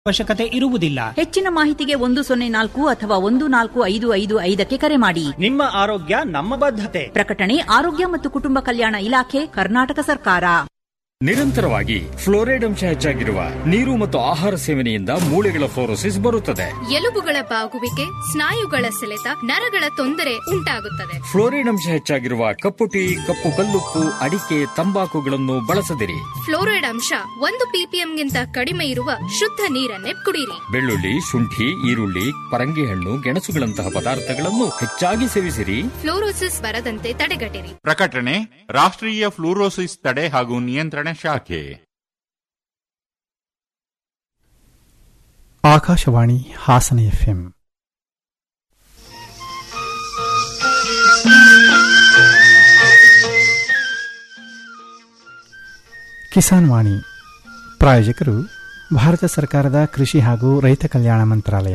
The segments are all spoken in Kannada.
ಅವಶ್ಯಕತೆ ಇರುವುದಿಲ್ಲ ಹೆಚ್ಚಿನ ಮಾಹಿತಿಗೆ ಒಂದು ಸೊನ್ನೆ ನಾಲ್ಕು ಅಥವಾ ಒಂದು ನಾಲ್ಕು ಐದು ಐದು ಐದಕ್ಕೆ ಕರೆ ಮಾಡಿ ನಿಮ್ಮ ಆರೋಗ್ಯ ನಮ್ಮ ಬದ್ಧತೆ ಪ್ರಕಟಣೆ ಆರೋಗ್ಯ ಮತ್ತು ಕುಟುಂಬ ಕಲ್ಯಾಣ ಇಲಾಖೆ ಕರ್ನಾಟಕ ಸರ್ಕಾರ ನಿರಂತರವಾಗಿ ಫ್ಲೋರೈಡ್ ಅಂಶ ಹೆಚ್ಚಾಗಿರುವ ನೀರು ಮತ್ತು ಆಹಾರ ಸೇವನೆಯಿಂದ ಮೂಳೆಗಳ ಫ್ಲೋರೋಸಿಸ್ ಬರುತ್ತದೆ ಎಲುಬುಗಳ ಬಾಗುವಿಕೆ ಸ್ನಾಯುಗಳ ಸೆಳೆತ ನರಗಳ ತೊಂದರೆ ಉಂಟಾಗುತ್ತದೆ ಫ್ಲೋರೈಡ್ ಅಂಶ ಹೆಚ್ಚಾಗಿರುವ ಕಪ್ಪು ಟೀ ಕಪ್ಪು ಕಲ್ಲುಪ್ಪು ಅಡಿಕೆ ತಂಬಾಕುಗಳನ್ನು ಬಳಸದಿರಿ ಫ್ಲೋರೈಡ್ ಅಂಶ ಒಂದು ಪಿಪಿಎಂಗಿಂತ ಕಡಿಮೆ ಇರುವ ಶುದ್ಧ ನೀರನ್ನೇ ಕುಡಿಯಿರಿ ಬೆಳ್ಳುಳ್ಳಿ ಶುಂಠಿ ಈರುಳ್ಳಿ ಪರಂಗಿ ಹಣ್ಣು ಗೆಣಸುಗಳಂತಹ ಪದಾರ್ಥಗಳನ್ನು ಹೆಚ್ಚಾಗಿ ಸೇವಿಸಿರಿ ಫ್ಲೋರೋಸಿಸ್ ಬರದಂತೆ ತಡೆಗಟ್ಟಿರಿ ಪ್ರಕಟಣೆ ರಾಷ್ಟ್ರೀಯ ಫ್ಲೂರೋಸಿಸ್ ತಡೆ ಹಾಗೂ ನಿಯಂತ್ರಣ ಶಾಖೆ ಆಕಾಶವಾಣಿ ಹಾಸನ ಎಫ್ಎಂ ಕಿಸಾನ್ ವಾಣಿ ಪ್ರಾಯೋಜಕರು ಭಾರತ ಸರ್ಕಾರದ ಕೃಷಿ ಹಾಗೂ ರೈತ ಕಲ್ಯಾಣ ಮಂತ್ರಾಲಯ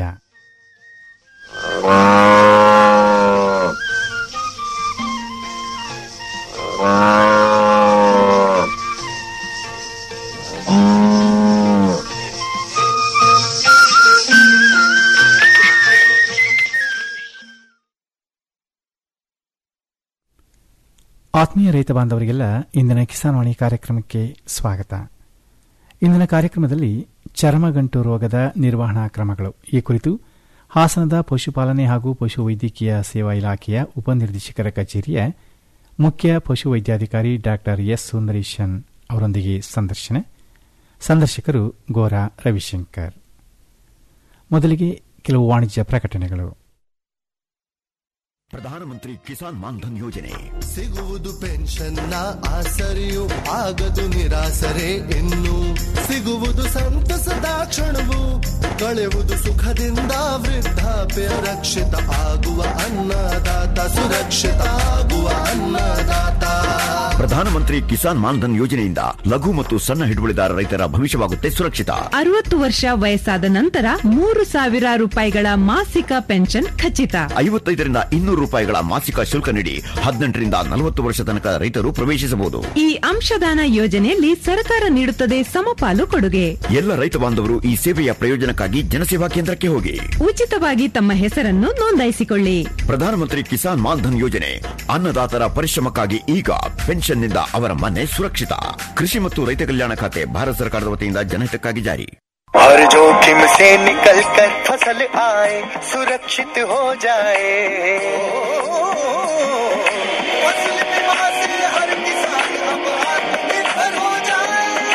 ಆತ್ಮೀಯ ರೈತ ಬಾಂಧವರಿಗೆಲ್ಲ ಇಂದಿನ ಕಿಸಾನ್ ವಾಣಿ ಕಾರ್ಯಕ್ರಮಕ್ಕೆ ಸ್ವಾಗತ ಇಂದಿನ ಕಾರ್ಯಕ್ರಮದಲ್ಲಿ ಚರ್ಮಗಂಟು ರೋಗದ ನಿರ್ವಹಣಾ ಕ್ರಮಗಳು ಈ ಕುರಿತು ಹಾಸನದ ಪಶುಪಾಲನೆ ಹಾಗೂ ಪಶುವೈದ್ಯಕೀಯ ಸೇವಾ ಇಲಾಖೆಯ ಉಪನಿರ್ದೇಶಕರ ಕಚೇರಿಯ ಮುಖ್ಯ ಪಶುವೈದ್ಯಾಧಿಕಾರಿ ಡಾಕ್ಟರ್ ಎಸ್ ಸುಂದರೇಶನ್ ಅವರೊಂದಿಗೆ ಸಂದರ್ಶನ ಸಂದರ್ಶಕರು ಗೋರಾ ರವಿಶಂಕರ್ ಮೊದಲಿಗೆ ಕೆಲವು ವಾಣಿಜ್ಯ ಪ್ರಕಟಣೆಗಳು ಪ್ರಧಾನಮಂತ್ರಿ ಕಿಸಾನ್ ಮಾನ್ಧನ್ ಯೋಜನೆ ಸಿಗುವುದು ಪೆನ್ಷನ್ನ ಆಸರೆಯು ಆಗದು ನಿರಾಸರೆ ಇನ್ನು ಸಿಗುವುದು ಸಂತಸದ ಕ್ಷಣವು ಕಳೆಯುವುದು ಸುಖದಿಂದ ವೃದ್ಧಾಪ್ಯ ರಕ್ಷಿತ ಆಗುವ ಅನ್ನದಾತ ಸುರಕ್ಷಿತ ಆಗುವ ಅನ್ನದಾತ ಪ್ರಧಾನಮಂತ್ರಿ ಕಿಸಾನ್ ಮಾನ್ಧನ್ ಯೋಜನೆಯಿಂದ ಲಘು ಮತ್ತು ಸಣ್ಣ ಹಿಡುವಳಿದಾರ ರೈತರ ಭವಿಷ್ಯವಾಗುತ್ತೆ ಸುರಕ್ಷಿತ ಅರವತ್ತು ವರ್ಷ ವಯಸ್ಸಾದ ನಂತರ ಮೂರು ಸಾವಿರ ರೂಪಾಯಿಗಳ ಮಾಸಿಕ ಪೆನ್ಷನ್ ಖಚಿತ ಐವತ್ತೈದರಿಂದ ಇನ್ನೂರು ರೂಪಾಯಿಗಳ ಮಾಸಿಕ ಶುಲ್ಕ ನೀಡಿ ಹದಿನೆಂಟರಿಂದ ನಲವತ್ತು ವರ್ಷ ತನಕ ರೈತರು ಪ್ರವೇಶಿಸಬಹುದು ಈ ಅಂಶದಾನ ಯೋಜನೆಯಲ್ಲಿ ಸರ್ಕಾರ ನೀಡುತ್ತದೆ ಸಮಪಾಲು ಕೊಡುಗೆ ಎಲ್ಲ ರೈತ ಬಾಂಧವರು ಈ ಸೇವೆಯ ಪ್ರಯೋಜನಕ್ಕಾಗಿ ಜನಸೇವಾ ಕೇಂದ್ರಕ್ಕೆ ಹೋಗಿ ಉಚಿತವಾಗಿ ತಮ್ಮ ಹೆಸರನ್ನು ನೋಂದಾಯಿಸಿಕೊಳ್ಳಿ ಪ್ರಧಾನಮಂತ್ರಿ ಕಿಸಾನ್ ಮಾನ್ಧನ್ ಯೋಜನೆ ಅನ್ನದಾತರ ಪರಿಶ್ರಮಕ್ಕಾಗಿ ಈಗ ಪೆನ್ಷನ್ನಿಂದ ಅವರ ಮನೆ ಸುರಕ್ಷಿತ ಕೃಷಿ ಮತ್ತು ರೈತ ಕಲ್ಯಾಣ ಖಾತೆ ಭಾರತ ಸರ್ಕಾರದ ವತಿಯಿಂದ ಜನಹಿತಕ್ಕಾಗಿ ಜಾರಿ हर जोखिम से निकल कर फसल आए सुरक्षित हो जाए फसल बीमा से हर किसान अब आत्मनिर्भर हो जाए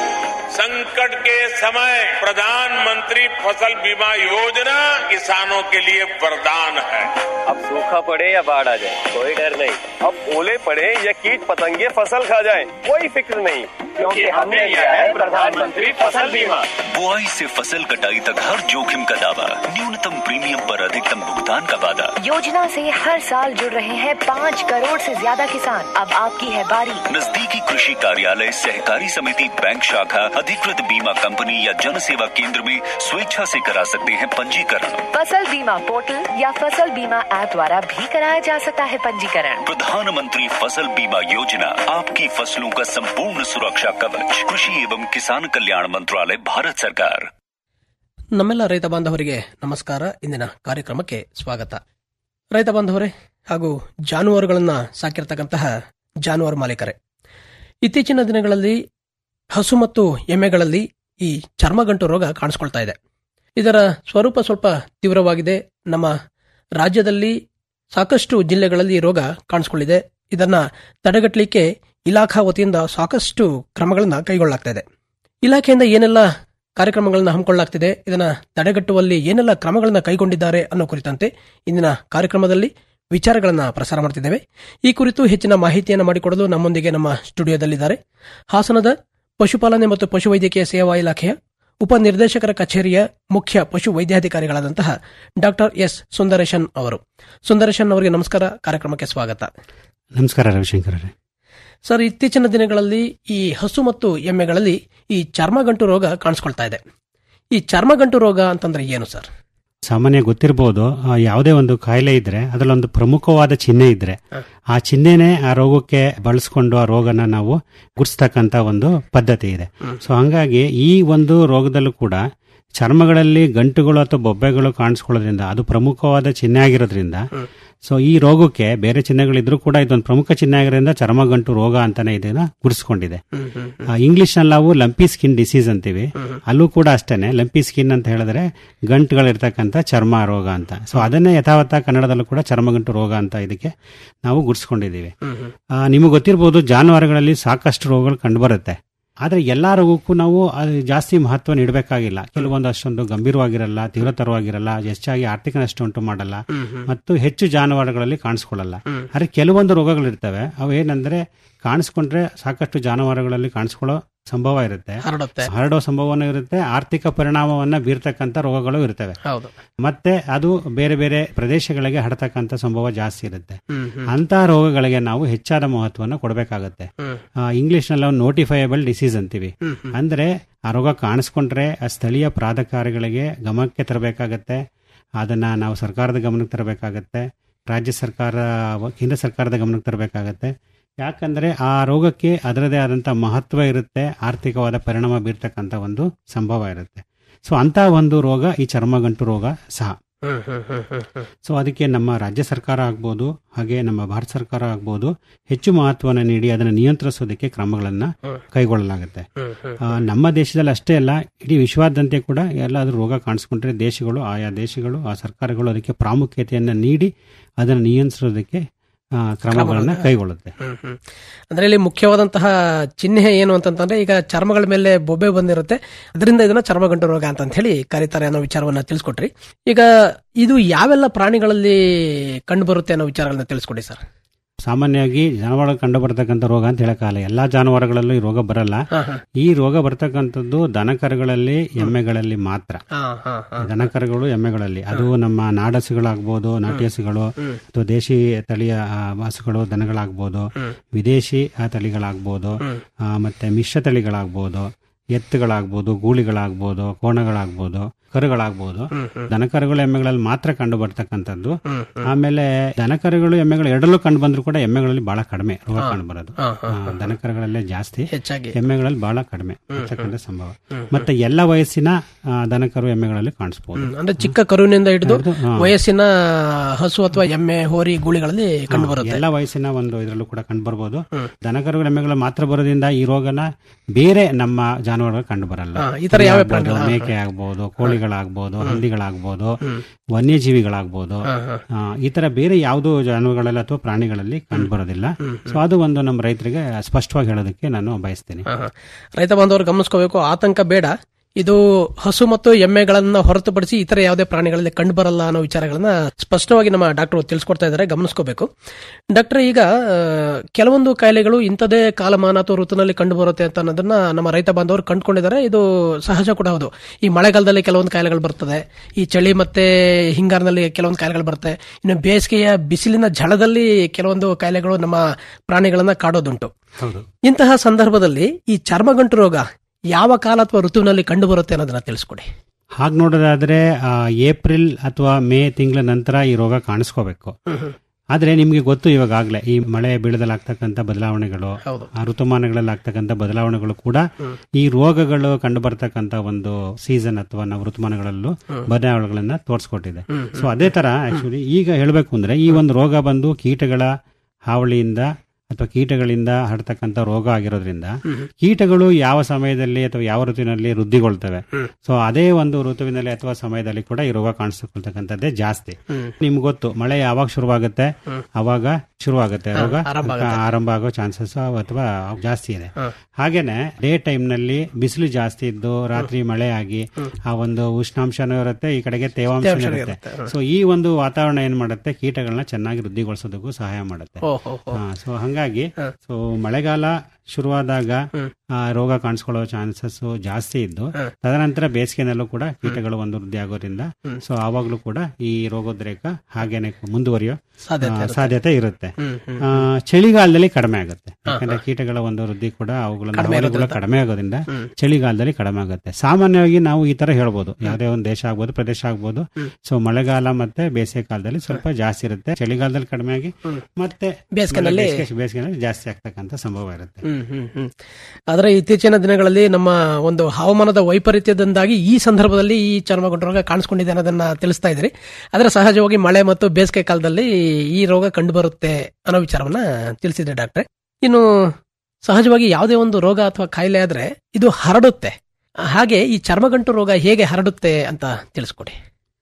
संकट के समय प्रधानमंत्री फसल बीमा योजना किसानों के लिए वरदान है अब सूखा पड़े या बाढ़ आ जाए कोई डर नहीं अब ओले पड़े या कीट पतंगे फसल खा जाए कोई फिक्र नहीं क्योंकि हमने लिया है प्रधानमंत्री फसल बीमा बुआई से फसल कटाई तक हर जोखिम का दावा न्यूनतम प्रीमियम पर अधिकतम भुगतान का वादा योजना से हर साल जुड़ रहे हैं पाँच करोड़ से ज्यादा किसान अब आपकी है बारी नजदीकी कृषि कार्यालय सहकारी समिति बैंक शाखा अधिकृत बीमा कंपनी या जन सेवा केंद्र में स्वेच्छा से करा सकते हैं पंजीकरण फसल बीमा पोर्टल या फसल बीमा ऐप द्वारा भी कराया जा सकता है पंजीकरण प्रधानमंत्री फसल बीमा योजना आपकी फसलों का संपूर्ण सुरक्षा कवच कृषि एवं किसान कल्याण मंत्रालय भारत सरकार ನಮ್ಮೆಲ್ಲ ರೈತ ಬಾಂಧವರಿಗೆ ನಮಸ್ಕಾರ ಇಂದಿನ ಕಾರ್ಯಕ್ರಮಕ್ಕೆ ಸ್ವಾಗತ ರೈತ ಬಾಂಧವರೇ ಹಾಗೂ ಜಾನುವಾರುಗಳನ್ನ ಸಾಕಿರ್ತಕ್ಕಂತಹ ಜಾನುವಾರು ಮಾಲೀಕರೇ ಇತ್ತೀಚಿನ ದಿನಗಳಲ್ಲಿ ಹಸು ಮತ್ತು ಎಮ್ಮೆಗಳಲ್ಲಿ ಈ ಚರ್ಮಗಂಟು ರೋಗ ಕಾಣಿಸ್ಕೊಳ್ತಾ ಇದೆ ಇದರ ಸ್ವರೂಪ ಸ್ವಲ್ಪ ತೀವ್ರವಾಗಿದೆ ನಮ್ಮ ರಾಜ್ಯದಲ್ಲಿ ಸಾಕಷ್ಟು ಜಿಲ್ಲೆಗಳಲ್ಲಿ ಈ ರೋಗ ಕಾಣಿಸ್ಕೊಳ್ಳಿದೆ ಇದನ್ನ ತಡೆಗಟ್ಟಲಿಕ್ಕೆ ಇಲಾಖಾ ವತಿಯಿಂದ ಸಾಕಷ್ಟು ಕ್ರಮಗಳನ್ನ ಕೈಗೊಳ್ಳಲಾಗ್ತಾ ಇದೆ ಇಲಾಖೆಯಿಂದ ಏನೆಲ್ಲ ಕಾರ್ಯಕ್ರಮಗಳನ್ನ ಹಮ್ಮಿಕೊಳ್ಳಲಾಗ್ತಿದೆ ಇದನ್ನ ತಡೆಗಟ್ಟುವಲ್ಲಿ ಏನೆಲ್ಲ ಕ್ರಮಗಳನ್ನ ಕೈಗೊಂಡಿದ್ದಾರೆ ಅನ್ನೋ ಕುರಿತಂತೆ ಇಂದಿನ ಕಾರ್ಯಕ್ರಮದಲ್ಲಿ ವಿಚಾರಗಳನ್ನ ಪ್ರಸಾರ ಮಾಡ್ತಿದ್ದೇವೆ ಈ ಕುರಿತು ಹೆಚ್ಚಿನ ಮಾಹಿತಿಯನ್ನು ಮಾಡಿಕೊಡಲು ನಮ್ಮೊಂದಿಗೆ ನಮ್ಮ ಸ್ಟುಡಿಯೋದಲ್ಲಿದ್ದಾರೆ ಹಾಸನದ ಪಶುಪಾಲನೆ ಮತ್ತು ಪಶುವೈದ್ಯಕೀಯ ಸೇವಾ ಇಲಾಖೆಯ ಉಪನಿರ್ದೇಶಕರ ಕಚೇರಿಯ ಮುಖ್ಯ ಪಶು ವೈದ್ಯಾಧಿಕಾರಿಗಳಾದಂತಹ ಡಾಕ್ಟರ್ ಎಸ್ ಸುಂದರೇಶನ್ ಅವರು ಸುಂದರೇಶನ್ ಅವರಿಗೆ ನಮಸ್ಕಾರ ಕಾರ್ಯಕ್ರಮಕ್ಕೆ ಸ್ವಾಗತ ನಮಸ್ಕಾರ ರವಿಶಂಕರ್ ಅವರೇ ಸರ್ ಇತ್ತೀಚಿನ ದಿನಗಳಲ್ಲಿ ಈ ಹಸು ಮತ್ತು ಎಮ್ಮೆಗಳಲ್ಲಿ ಈ ಚರ್ಮಗಂಟು ರೋಗ ಕಾಣಿಸ್ಕೊಳ್ತಾ ಇದೆ ಈ ಚರ್ಮಗಂಟು ರೋಗ ಅಂತಂದ್ರೆ ಏನು ಸರ್ ಸಾಮಾನ್ಯ ಗೊತ್ತಿರಬಹುದು ಆ, ಯಾವುದೇ ಒಂದು ಕಾಯಿಲೆ ಇದ್ರೆ ಅದರಲ್ಲೊಂದು ಪ್ರಮುಖವಾದ ಚಿಹ್ನೆ ಇದ್ರೆ ಆ ಚಿಹ್ನೆನೆ ಆ ರೋಗಕ್ಕೆ ಬಳಸ್ಕೊಂಡು ಆ ರೋಗನ ನಾವು ಗುರ್ಸ್ತಕ್ಕಂತ ಒಂದು ಪದ್ಧತಿ ಇದೆ ಸೊ ಹಂಗಾಗಿ ಈ ಒಂದು ರೋಗದಲ್ಲೂ ಕೂಡ ಚರ್ಮಗಳಲ್ಲಿ ಗಂಟುಗಳು ಅಥವಾ ಬೊಬ್ಬೆಗಳು ಕಾಣಿಸ್ಕೊಳ್ಳೋದ್ರಿಂದ ಅದು ಪ್ರಮುಖವಾದ ಚಿಹ್ನೆ ಆಗಿರೋದ್ರಿಂದ ಸೊ ಈ ರೋಗಕ್ಕೆ ಬೇರೆ ಚಿಹ್ನೆಗಳಿದ್ರೂ ಕೂಡ ಇದೊಂದು ಪ್ರಮುಖ ಚಿಹ್ನೆ ಆಗಿರೋದ್ರಿಂದ ಚರ್ಮಗಂಟು ರೋಗ ಅಂತಾನೆ ಇದನ್ನ ಗುರುಸ್ಕೊಂಡಿದೆ ಇಂಗ್ಲಿಷ್ ನಲ್ಲಿ ನಾವು ಲಂಪಿ ಸ್ಕಿನ್ ಡಿಸೀಸ್ ಅಂತೀವಿ ಅಲ್ಲೂ ಕೂಡ ಅಷ್ಟೇನೆ ಲಂಪಿ ಸ್ಕಿನ್ ಅಂತ ಹೇಳಿದ್ರೆ ಗಂಟುಗಳಿರ್ತಕ್ಕಂಥ ಚರ್ಮ ರೋಗ ಅಂತ ಸೊ ಅದನ್ನೇ ಯಥಾವತ್ತ ಕನ್ನಡದಲ್ಲೂ ಕೂಡ ಚರ್ಮಗಂಟು ರೋಗ ಅಂತ ಇದಕ್ಕೆ ನಾವು ಗುರುಸ್ಕೊಂಡಿದ್ದೀವಿ ಆ, ನಿಮಗೆ ಗೊತ್ತಿರ್ಬೋದು ಜಾನುವಾರುಗಳಲ್ಲಿ ಸಾಕಷ್ಟು ರೋಗಗಳು ಕಂಡುಬರುತ್ತೆ ಆದರೆ ಎಲ್ಲ ರೋಗಕ್ಕೂ ನಾವು ಅದು ಜಾಸ್ತಿ ಮಹತ್ವ ನೀಡಬೇಕಾಗಿಲ್ಲ ಕೆಲವೊಂದು ಅಷ್ಟೊಂದು ಗಂಭೀರವಾಗಿರಲ್ಲ ತೀವ್ರತರವಾಗಿರಲ್ಲ ಹೆಚ್ಚಾಗಿ ಆರ್ಥಿಕ ನಷ್ಟ ಉಂಟು ಮಾಡಲ್ಲ ಮತ್ತು ಹೆಚ್ಚು ಜಾನುವಾರುಗಳಲ್ಲಿ ಕಾಣಿಸ್ಕೊಳ್ಳಲ್ಲ ಆದರೆ ಕೆಲವೊಂದು ರೋಗಗಳಿರ್ತವೆ ಅವು ಏನಂದ್ರೆ ಕಾಣಿಸ್ಕೊಂಡ್ರೆ ಸಾಕಷ್ಟು ಜಾನುವಾರುಗಳಲ್ಲಿ ಕಾಣಿಸ್ಕೊಳ್ಳೋ ಸಂಭವ ಇರುತ್ತೆ ಹರಡುತ್ತೆ ಹರಡೋ ಸಂಭವನೂ ಇರುತ್ತೆ ಆರ್ಥಿಕ ಪರಿಣಾಮವನ್ನ ಬೀರ್ತಕ್ಕಂಥ ರೋಗಗಳು ಇರ್ತವೆ ಹೌದು ಮತ್ತೆ ಅದು ಬೇರೆ ಬೇರೆ ಪ್ರದೇಶಗಳಿಗೆ ಹರಡ್ತಕ್ಕಂಥ ಸಂಭವ ಜಾಸ್ತಿ ಇರುತ್ತೆ ಹ್ಮ್, ಹ್ಮ್. ಅಂತ ರೋಗಗಳಿಗೆ ನಾವು ಹೆಚ್ಚಾದ ಮಹತ್ವವನ್ನು ಕೊಡಬೇಕಾಗತ್ತೆ ಹ್ಮ್. ಇಂಗ್ಲಿಷ್ ನಲ್ಲಿ ನಾವು ನೋಟಿಫೈಯಬಲ್ ಡಿಸೀಸ್ ಅಂತೀವಿ ಹ್ಮ್, ಹ್ಮ್. ಅಂದ್ರೆ ಆ ರೋಗ ಕಾಣಿಸ್ಕೊಂಡ್ರೆ ಆ ಸ್ಥಳೀಯ ಪ್ರಾಧಿಕಾರಿಗಳಿಗೆ ಗಮನಕ್ಕೆ ತರಬೇಕಾಗತ್ತೆ ಅದನ್ನ ನಾವು ಸರ್ಕಾರದ ಗಮನಕ್ಕೆ ತರಬೇಕಾಗತ್ತೆ ರಾಜ್ಯ ಸರ್ಕಾರ ಕೇಂದ್ರ ಸರ್ಕಾರದ ಗಮನಕ್ಕೆ ತರಬೇಕಾಗತ್ತೆ ಯಾಕಂದ್ರೆ ಆ ರೋಗಕ್ಕೆ ಅದರದೇ ಆದಂಥ ಮಹತ್ವ ಇರುತ್ತೆ ಆರ್ಥಿಕವಾದ ಪರಿಣಾಮ ಬೀರ್ತಕ್ಕಂಥ ಒಂದು ಸಂಭವ ಇರುತ್ತೆ ಸೊ ಅಂತ ಒಂದು ರೋಗ ಈ ಚರ್ಮಗಂಟು ರೋಗ ಸಹ ಹ್ಮ್, ಹ್ಮ್, ಹ್ಮ್, ಹ್ಮ್, ಹ್ಮ್. ಸೊ ಅದಕ್ಕೆ ನಮ್ಮ ರಾಜ್ಯ ಸರ್ಕಾರ ಆಗ್ಬೋದು ಹಾಗೆ ನಮ್ಮ ಭಾರತ ಸರ್ಕಾರ ಆಗ್ಬೋದು ಹೆಚ್ಚು ಮಹತ್ವವನ್ನು ನೀಡಿ ಅದನ್ನು ನಿಯಂತ್ರಿಸೋದಕ್ಕೆ ಕ್ರಮಗಳನ್ನು ಹ್ಮ್. ಕೈಗೊಳ್ಳಲಾಗುತ್ತೆ ಹ್ಮ್, ಹ್ಮ್, ಆ, ನಮ್ಮ ದೇಶದಲ್ಲಿ ಅಷ್ಟೇ ಅಲ್ಲ ಇಡೀ ವಿಶ್ವಾದ್ಯಂತ ಕೂಡ ಎಲ್ಲಾದ್ರೂ ರೋಗ ಕಾಣಿಸ್ಕೊಂಡ್ರೆ ದೇಶಗಳು ಆಯಾ ದೇಶಗಳು ಆ ಸರ್ಕಾರಗಳು ಅದಕ್ಕೆ ಪ್ರಾಮುಖ್ಯತೆಯನ್ನು ನೀಡಿ ಅದನ್ನು ನಿಯಂತ್ರಿಸೋದಕ್ಕೆ ಆ, ಕ್ರಮಗಳನ್ನು ಕೈಗೊಳ್ಳುತ್ತೆ ಹ್ಮ್, ಹ್ಮ್. ಅಂದ್ರೆ ಇಲ್ಲಿ ಮುಖ್ಯವಾದಂತಹ ಚಿಹ್ನೆ ಏನು ಅಂತಂತಂದ್ರೆ ಈಗ ಚರ್ಮಗಳ ಮೇಲೆ ಬೊಬ್ಬೆ ಬಂದಿರುತ್ತೆ ಅದರಿಂದ ಇದನ್ನ ಚರ್ಮಗಂಟು ರೋಗ ಅಂತ ಹೇಳಿ ಕರೀತಾರೆ ಅನ್ನೋ ವಿಚಾರವನ್ನ ತಿಳಿಸ್ಕೊಟ್ರಿ ಈಗ ಇದು ಯಾವೆಲ್ಲ ಪ್ರಾಣಿಗಳಲ್ಲಿ ಕಂಡು ಬರುತ್ತೆ ಅನ್ನೋ ವಿಚಾರಗಳನ್ನ ತಿಳಿಸ್ಕೊಡಿ ಸರ್ ಸಾಮಾನ್ಯವಾಗಿ ಜಾನುವಾರು ಕಂಡು ಬರ್ತಕ್ಕಂಥ ರೋಗ ಅಂತ ಹೇಳಕ್ಕಾಗಲ್ಲ ಎಲ್ಲಾ ಜಾನುವಾರುಗಳಲ್ಲೂ ಈ ರೋಗ ಬರಲ್ಲ ಹಾ, ಹಾ. ಈ ರೋಗ ಬರ್ತಕ್ಕಂಥದ್ದು ದನಕರುಗಳಲ್ಲಿ ಎಮ್ಮೆಗಳಲ್ಲಿ ಮಾತ್ರ ಹಾ, ಹಾ, ಹಾ. ದನಕರುಗಳು ಎಮ್ಮೆಗಳಲ್ಲಿ ಅದು ನಮ್ಮ ನಾಡಸುಗಳಾಗ್ಬೋದು ನಾಟಿ ಹಸುಗಳು ಅಥವಾ ದೇಶಿ ತಳಿಯ ಆ, ಹಸುಗಳು ದನಗಳಾಗ್ಬೋದು ವಿದೇಶಿ ಆ, ತಳಿಗಳಾಗ್ಬೋದು ಆ, ಮತ್ತೆ ಮಿಶ್ರ ತಳಿಗಳಾಗ್ಬೋದು ಎತ್ತುಗಳಾಗ್ಬೋದು ಗೂಳಿಗಳಾಗ್ಬೋದು ಕೋಣಗಳಾಗ್ಬೋದು ಕರುಗಳಾಗ್ಬೋದು ದನಕರುಗಳು ಎಮ್ಮೆಗಳಲ್ಲಿ ಮಾತ್ರ ಕಂಡು ಬರ್ತಕ್ಕಂಥದ್ದು ಆಮೇಲೆ ದನಕರುಗಳು ಎಮ್ಮೆಗಳು ಎರಡಲ್ಲೂ ಕಂಡು ಬಂದ್ರು ಕೂಡ ಎಮ್ಮೆಗಳಲ್ಲಿ ಬಹಳ ಕಡಿಮೆ ರೋಗ ಕಂಡು ಬರೋದು ಹಾ, ಹಾ, ಆ, ದನಕರುಗಳಲ್ಲೇ ಜಾಸ್ತಿ ಹೆಚ್ಚಾಗಿ ಎಮ್ಮೆಗಳಲ್ಲಿ ಬಹಳ ಕಡಿಮೆ ಇರ್ತಕ್ಕಂಥ ಸಂಭವ ಮತ್ತೆ ಎಲ್ಲ ವಯಸ್ಸಿನ ಆ, ದನಕರು ಎಮ್ಮೆಗಳಲ್ಲಿ ಕಾಣಿಸ್ಬೋದು ಹ್ಮ್. ಅಂದ್ರೆ ಚಿಕ್ಕ ಕರುವಿನಿಂದ ಹಿಡಿದು ಹಿಡ್ದು, ಹಾ. ವಯಸ್ಸಿನ ಹಸು ಅಥವಾ ಎಮ್ಮೆ ಹೋರಿ ಗೂಳಿಗಳಲ್ಲಿ ಕಂಡು ಬರುತ್ತೆ ಎಲ್ಲ ವಯಸ್ಸಿನ ಒಂದು ಇದರಲ್ಲೂ ಕೂಡ ಕಂಡು ಬರ್ಬೋದು ದನಕರುಗಳು ಎಮ್ಮೆಗಳು ಮಾತ್ರ ಬರೋದ್ರಿಂದ ಈ ರೋಗನ ಬೇರೆ ನಮ್ಮ ಜಾನುವಾರುಗಳು ಕಂಡು ಬರಲ್ಲ ಹಾ, ಈ ತರ ಯಾವ ಆಗ್ಬೋದು, ಪ್ರಾಣಿಗಳು? ಮೇಕೆ ಆಗ್ಬೋದು ಕೋಳಿಗಳಾಗ್ಬೋದು ಹಂದಿಗಳಾಗ್ಬೋದು ವನ್ಯಜೀವಿಗಳಾಗ್ಬೋದು ಆ, ಈ ತರ ಬೇರೆ ಯಾವುದೋ ಜಾನುವಾರುಗಳಲ್ಲಿ ಅಥವಾ ಪ್ರಾಣಿಗಳಲ್ಲಿ ಕಂಡು ಬರೋದಿಲ್ಲ ಸೊ ಅದು ಒಂದು ನಮ್ಮ ರೈತರಿಗೆ ಸ್ಪಷ್ಟವಾಗಿ ಹೇಳೋದಕ್ಕೆ ನಾನು ಬಯಸ್ತೀನಿ ಹಾ, ಹಾ. ರೈತ ಬಾಂಧವರು ಗಮನಿಸ್ಕೋಬೇಕು ಆತಂಕ ಬೇಡ ಇದು ಹಸು ಮತ್ತು ಎಮ್ಮೆಗಳನ್ನ ಹೊರತುಪಡಿಸಿ ಇತರ ಯಾವುದೇ ಪ್ರಾಣಿಗಳಲ್ಲಿ ಕಂಡು ಬರಲ್ಲ ಅನ್ನೋ ವಿಚಾರಗಳನ್ನ ಸ್ಪಷ್ಟವಾಗಿ ನಮ್ಮ ಡಾಕ್ಟರ್ ತಿಳಿಸ್ಕೊಡ್ತಾ ಇದ್ದಾರೆ ಗಮನಿಸ್ಕೋಬೇಕು ಡಾಕ್ಟರ್ ಈಗ ಆ, ಕೆಲವೊಂದು ಕಾಯಿಲೆಗಳು ಇಂಥದೇ ಕಾಲಮಾನ ಅಥವಾ ಋತುನಲ್ಲಿ ಕಂಡು ಬರುತ್ತೆ ಅಂತ ಅನ್ನೋದನ್ನ ನಮ್ಮ ರೈತ ಬಾಂಧವರು ಕಂಡುಕೊಂಡಿದ್ದಾರೆ ಇದು ಸಹಜ ಕೂಡ ಹೌದು ಈ ಮಳೆಗಾಲದಲ್ಲಿ ಕೆಲವೊಂದು ಕಾಯಿಲೆಗಳು ಬರ್ತದೆ ಈ ಚಳಿ ಮತ್ತೆ ಹಿಂಗಾರಿನಲ್ಲಿ ಕೆಲವೊಂದು ಕಾಯಿಲೆಗಳು ಬರುತ್ತೆ ಇನ್ನು ಬೇಸಿಗೆಯ ಬಿಸಿಲಿನ ಝಳದಲ್ಲಿ ಕೆಲವೊಂದು ಕಾಯಿಲೆಗಳು ನಮ್ಮ ಪ್ರಾಣಿಗಳನ್ನ ಕಾಡೋದುಂಟು ಹೌದು ಇಂತಹ ಸಂದರ್ಭದಲ್ಲಿ ಈ ಚರ್ಮಗಂಟು ರೋಗ ಯಾವ ಕಾಲ ಅಥವಾ ಋತುವಿನಲ್ಲಿ ಕಂಡು ಬರುತ್ತೆ ಅನ್ನೋದನ್ನ ತಿಳಿಸ್ಕೊಡಿ ಹಾಗೆ ನೋಡೋದಾದ್ರೆ ಆ, ಏಪ್ರಿಲ್ ಅಥವಾ ಮೇ ತಿಂಗಳ ನಂತರ ಈ ರೋಗ ಕಾಣಿಸ್ಕೋಬೇಕು ಆದ್ರೆ ನಿಮ್ಗೆ ಗೊತ್ತು ಇವಾಗಲೇ ಈ ಮಳೆ ಬೀಳದಲ್ಲಿ ಆಗ್ತಕ್ಕಂಥ ಬದಲಾವಣೆಗಳು ಹೌದು. ಆ ಋತುಮಾನಗಳಲ್ಲಿ ಆಗ್ತಕ್ಕಂಥ ಬದಲಾವಣೆಗಳು ಕೂಡ ಈ ರೋಗಗಳು ಕಂಡು ಬರ್ತಕ್ಕಂಥ ಒಂದು ಸೀಸನ್ ಅಥವಾ ನಾವು ಋತುಮಾನಗಳಲ್ಲೂ ಬದಲಾವಣೆಗಳನ್ನ ತೋರಿಸ್ಕೊಟ್ಟಿದೆ ಸೊ ಅದೇ ತರ ಆಕ್ಚುಲಿ ಈಗ ಹೇಳಬೇಕು ಅಂದ್ರೆ ಈ ಒಂದು ರೋಗ ಬಂದು ಕೀಟಗಳ ಹಾವಳಿಯಿಂದ ಅಥವಾ ಕೀಟಗಳಿಂದ ಹರಡ್ತಕ್ಕಂಥ ರೋಗ ಆಗಿರೋದ್ರಿಂದ ಕೀಟಗಳು ಯಾವ ಸಮಯದಲ್ಲಿ ಅಥವಾ ಯಾವ ಋತುವಿನಲ್ಲಿ ವೃದ್ಧಿಗೊಳ್ತವೆ ಸೊ ಅದೇ ಒಂದು ಋತುವಿನಲ್ಲಿ ಅಥವಾ ಸಮಯದಲ್ಲಿ ಕೂಡ ಈ ರೋಗ ಕಾಣಿಸ್ಕೊಳ್ತಕ್ಕಂಥದ್ದೇ ಜಾಸ್ತಿ ನಿಮ್ಗೆ ಗೊತ್ತು ಮಳೆ ಯಾವಾಗ ಶುರುವಾಗುತ್ತೆ ಅವಾಗ ಶುರುವಾಗುತ್ತೆ ರೋಗ ಆರಂಭ ಆಗುತ್ತೆ. ಆರಂಭ ಆಗೋ ಚಾನ್ಸಸ್ ಅಥವಾ ಜಾಸ್ತಿ ಇದೆ ಹಾಗೇನೆ ಡೇ ಟೈಮ್ ನಲ್ಲಿ ಬಿಸಿಲು ಜಾಸ್ತಿ ಇದ್ದು ರಾತ್ರಿ ಮಳೆ ಆಗಿ ಆ ಒಂದು ಉಷ್ಣಾಂಶನೂ ಇರುತ್ತೆ ಈ ಕಡೆಗೆ ತೇವಾಂಶ ತೇವಾಂಶ ಇರುತ್ತೆ ಇರುತ್ತೆ. ಸೊ ಈ ಒಂದು ವಾತಾವರಣ ಏನ್ ಮಾಡುತ್ತೆ ಕೀಟಗಳನ್ನ ಚೆನ್ನಾಗಿ ವೃದ್ಧಿಗೊಳಿಸೋದಕ್ಕೂ ಸಹಾಯ ಮಾಡುತ್ತೆ ಓಹೋ ಸೊ ಹಂಗಾಗಿ ಸೊ ಮಳೆಗಾಲ ಶುರುವಾದಾಗ ಆ, ರೋಗ ಕಾಣಿಸ್ಕೊಳ್ಳೋ ಚಾನ್ಸಸ್ ಜಾಸ್ತಿ ಇದ್ದು ತದನಂತರ ಬೇಸಿಗೆನಲ್ಲೂ ಕೂಡ ಕೀಟಗಳು ಒಂದು ವೃದ್ಧಿ ಆಗೋದ್ರಿಂದ ಸೊ ಆವಾಗ್ಲೂ ಕೂಡ ಈ ರೋಗೋದ್ರೇಕ ಹಾಗೇನೆ ಮುಂದುವರಿಯೋ ಸಾಧ್ಯತೆ ಆ, ಇರುತ್ತೆ. ಸಾಧ್ಯತೆ ಇರುತ್ತೆ ಹ್ಮ್, ಹ್ಮ್, ಆ, ಚಳಿಗಾಲದಲ್ಲಿ ಕಡಿಮೆ ಆಗುತ್ತೆ ಯಾಕಂದ್ರೆ ಕೀಟಗಳ ಒಂದು ವೃದ್ಧಿ ಕೂಡ ಅವುಗಳ ಕಡಿಮೆ ಹಾವಳಿಗಳು ಇರೋದ್ರಿಂದ. ಕಡಿಮೆ ಆಗೋದ್ರಿಂದ ಚಳಿಗಾಲದಲ್ಲಿ ಕಡಿಮೆ ಆಗುತ್ತೆ ಸಾಮಾನ್ಯವಾಗಿ ನಾವು ಈ ತರ ಹೇಳ್ಬೋದು ಯಾವುದೇ ಒಂದು ದೇಶ ಆಗ್ಬೋದು ಪ್ರದೇಶ ಆಗ್ಬೋದು ಸೊ ಮಳೆಗಾಲ ಮತ್ತೆ ಬೇಸಿಗೆ ಕಾಲದಲ್ಲಿ ಸ್ವಲ್ಪ ಜಾಸ್ತಿ ಇರುತ್ತೆ ಚಳಿಗಾಲದಲ್ಲಿ ಕಡಿಮೆ ಆಗಿ ಮತ್ತೆ ಬೇಸಿಗೆನಲ್ಲಿ- ಬೇಸಿಗೆ- ಬೇಸಿಗೆನಲ್ಲಿ ಜಾಸ್ತಿ ಆಗ್ತಕ್ಕಂಥ ಸಂಭವ ಇರುತ್ತೆ ಹ್ಮ್ ಹ್ಮ್ ಹ್ಮ್ ಹ್ಮ್ ಆದ್ರೆ ಇತ್ತೀಚಿನ ದಿನಗಳಲ್ಲಿ ನಮ್ಮ ಒಂದು ಹವಾಮಾನದ ವೈಪರೀತ್ಯದಿಂದಾಗಿ ಈ ಸಂದರ್ಭದಲ್ಲಿ ಈ ಚರ್ಮಗಂಟು ರೋಗ ಕಾಣಿಸ್ಕೊಂಡಿದೆ ಅನ್ನೋದನ್ನ ತಿಳಿಸ್ತಾ ಇದ್ರಿ ಆದ್ರೆ ಸಹಜವಾಗಿ ಮಳೆ ಮತ್ತು ಬೇಸಿಗೆ ಕಾಲದಲ್ಲಿ ಈ ರೋಗ ಕಂಡು ಬರುತ್ತೆ ಅನ್ನೋ ವಿಚಾರವನ್ನ ತಿಳಿಸಿದ್ರೆ ಡಾಕ್ಟ್ರೆ ಇನ್ನು ಸಹಜವಾಗಿ ಯಾವುದೇ ಒಂದು ರೋಗ ಅಥವಾ ಕಾಯಿಲೆ ಆದ್ರೆ ಇದು ಹರಡುತ್ತೆ ಹಾಗೆ ಈ ಚರ್ಮಗಂಟು ರೋಗ ಹೇಗೆ ಹರಡುತ್ತೆ ಅಂತ ತಿಳಿಸ್ಕೊಡಿ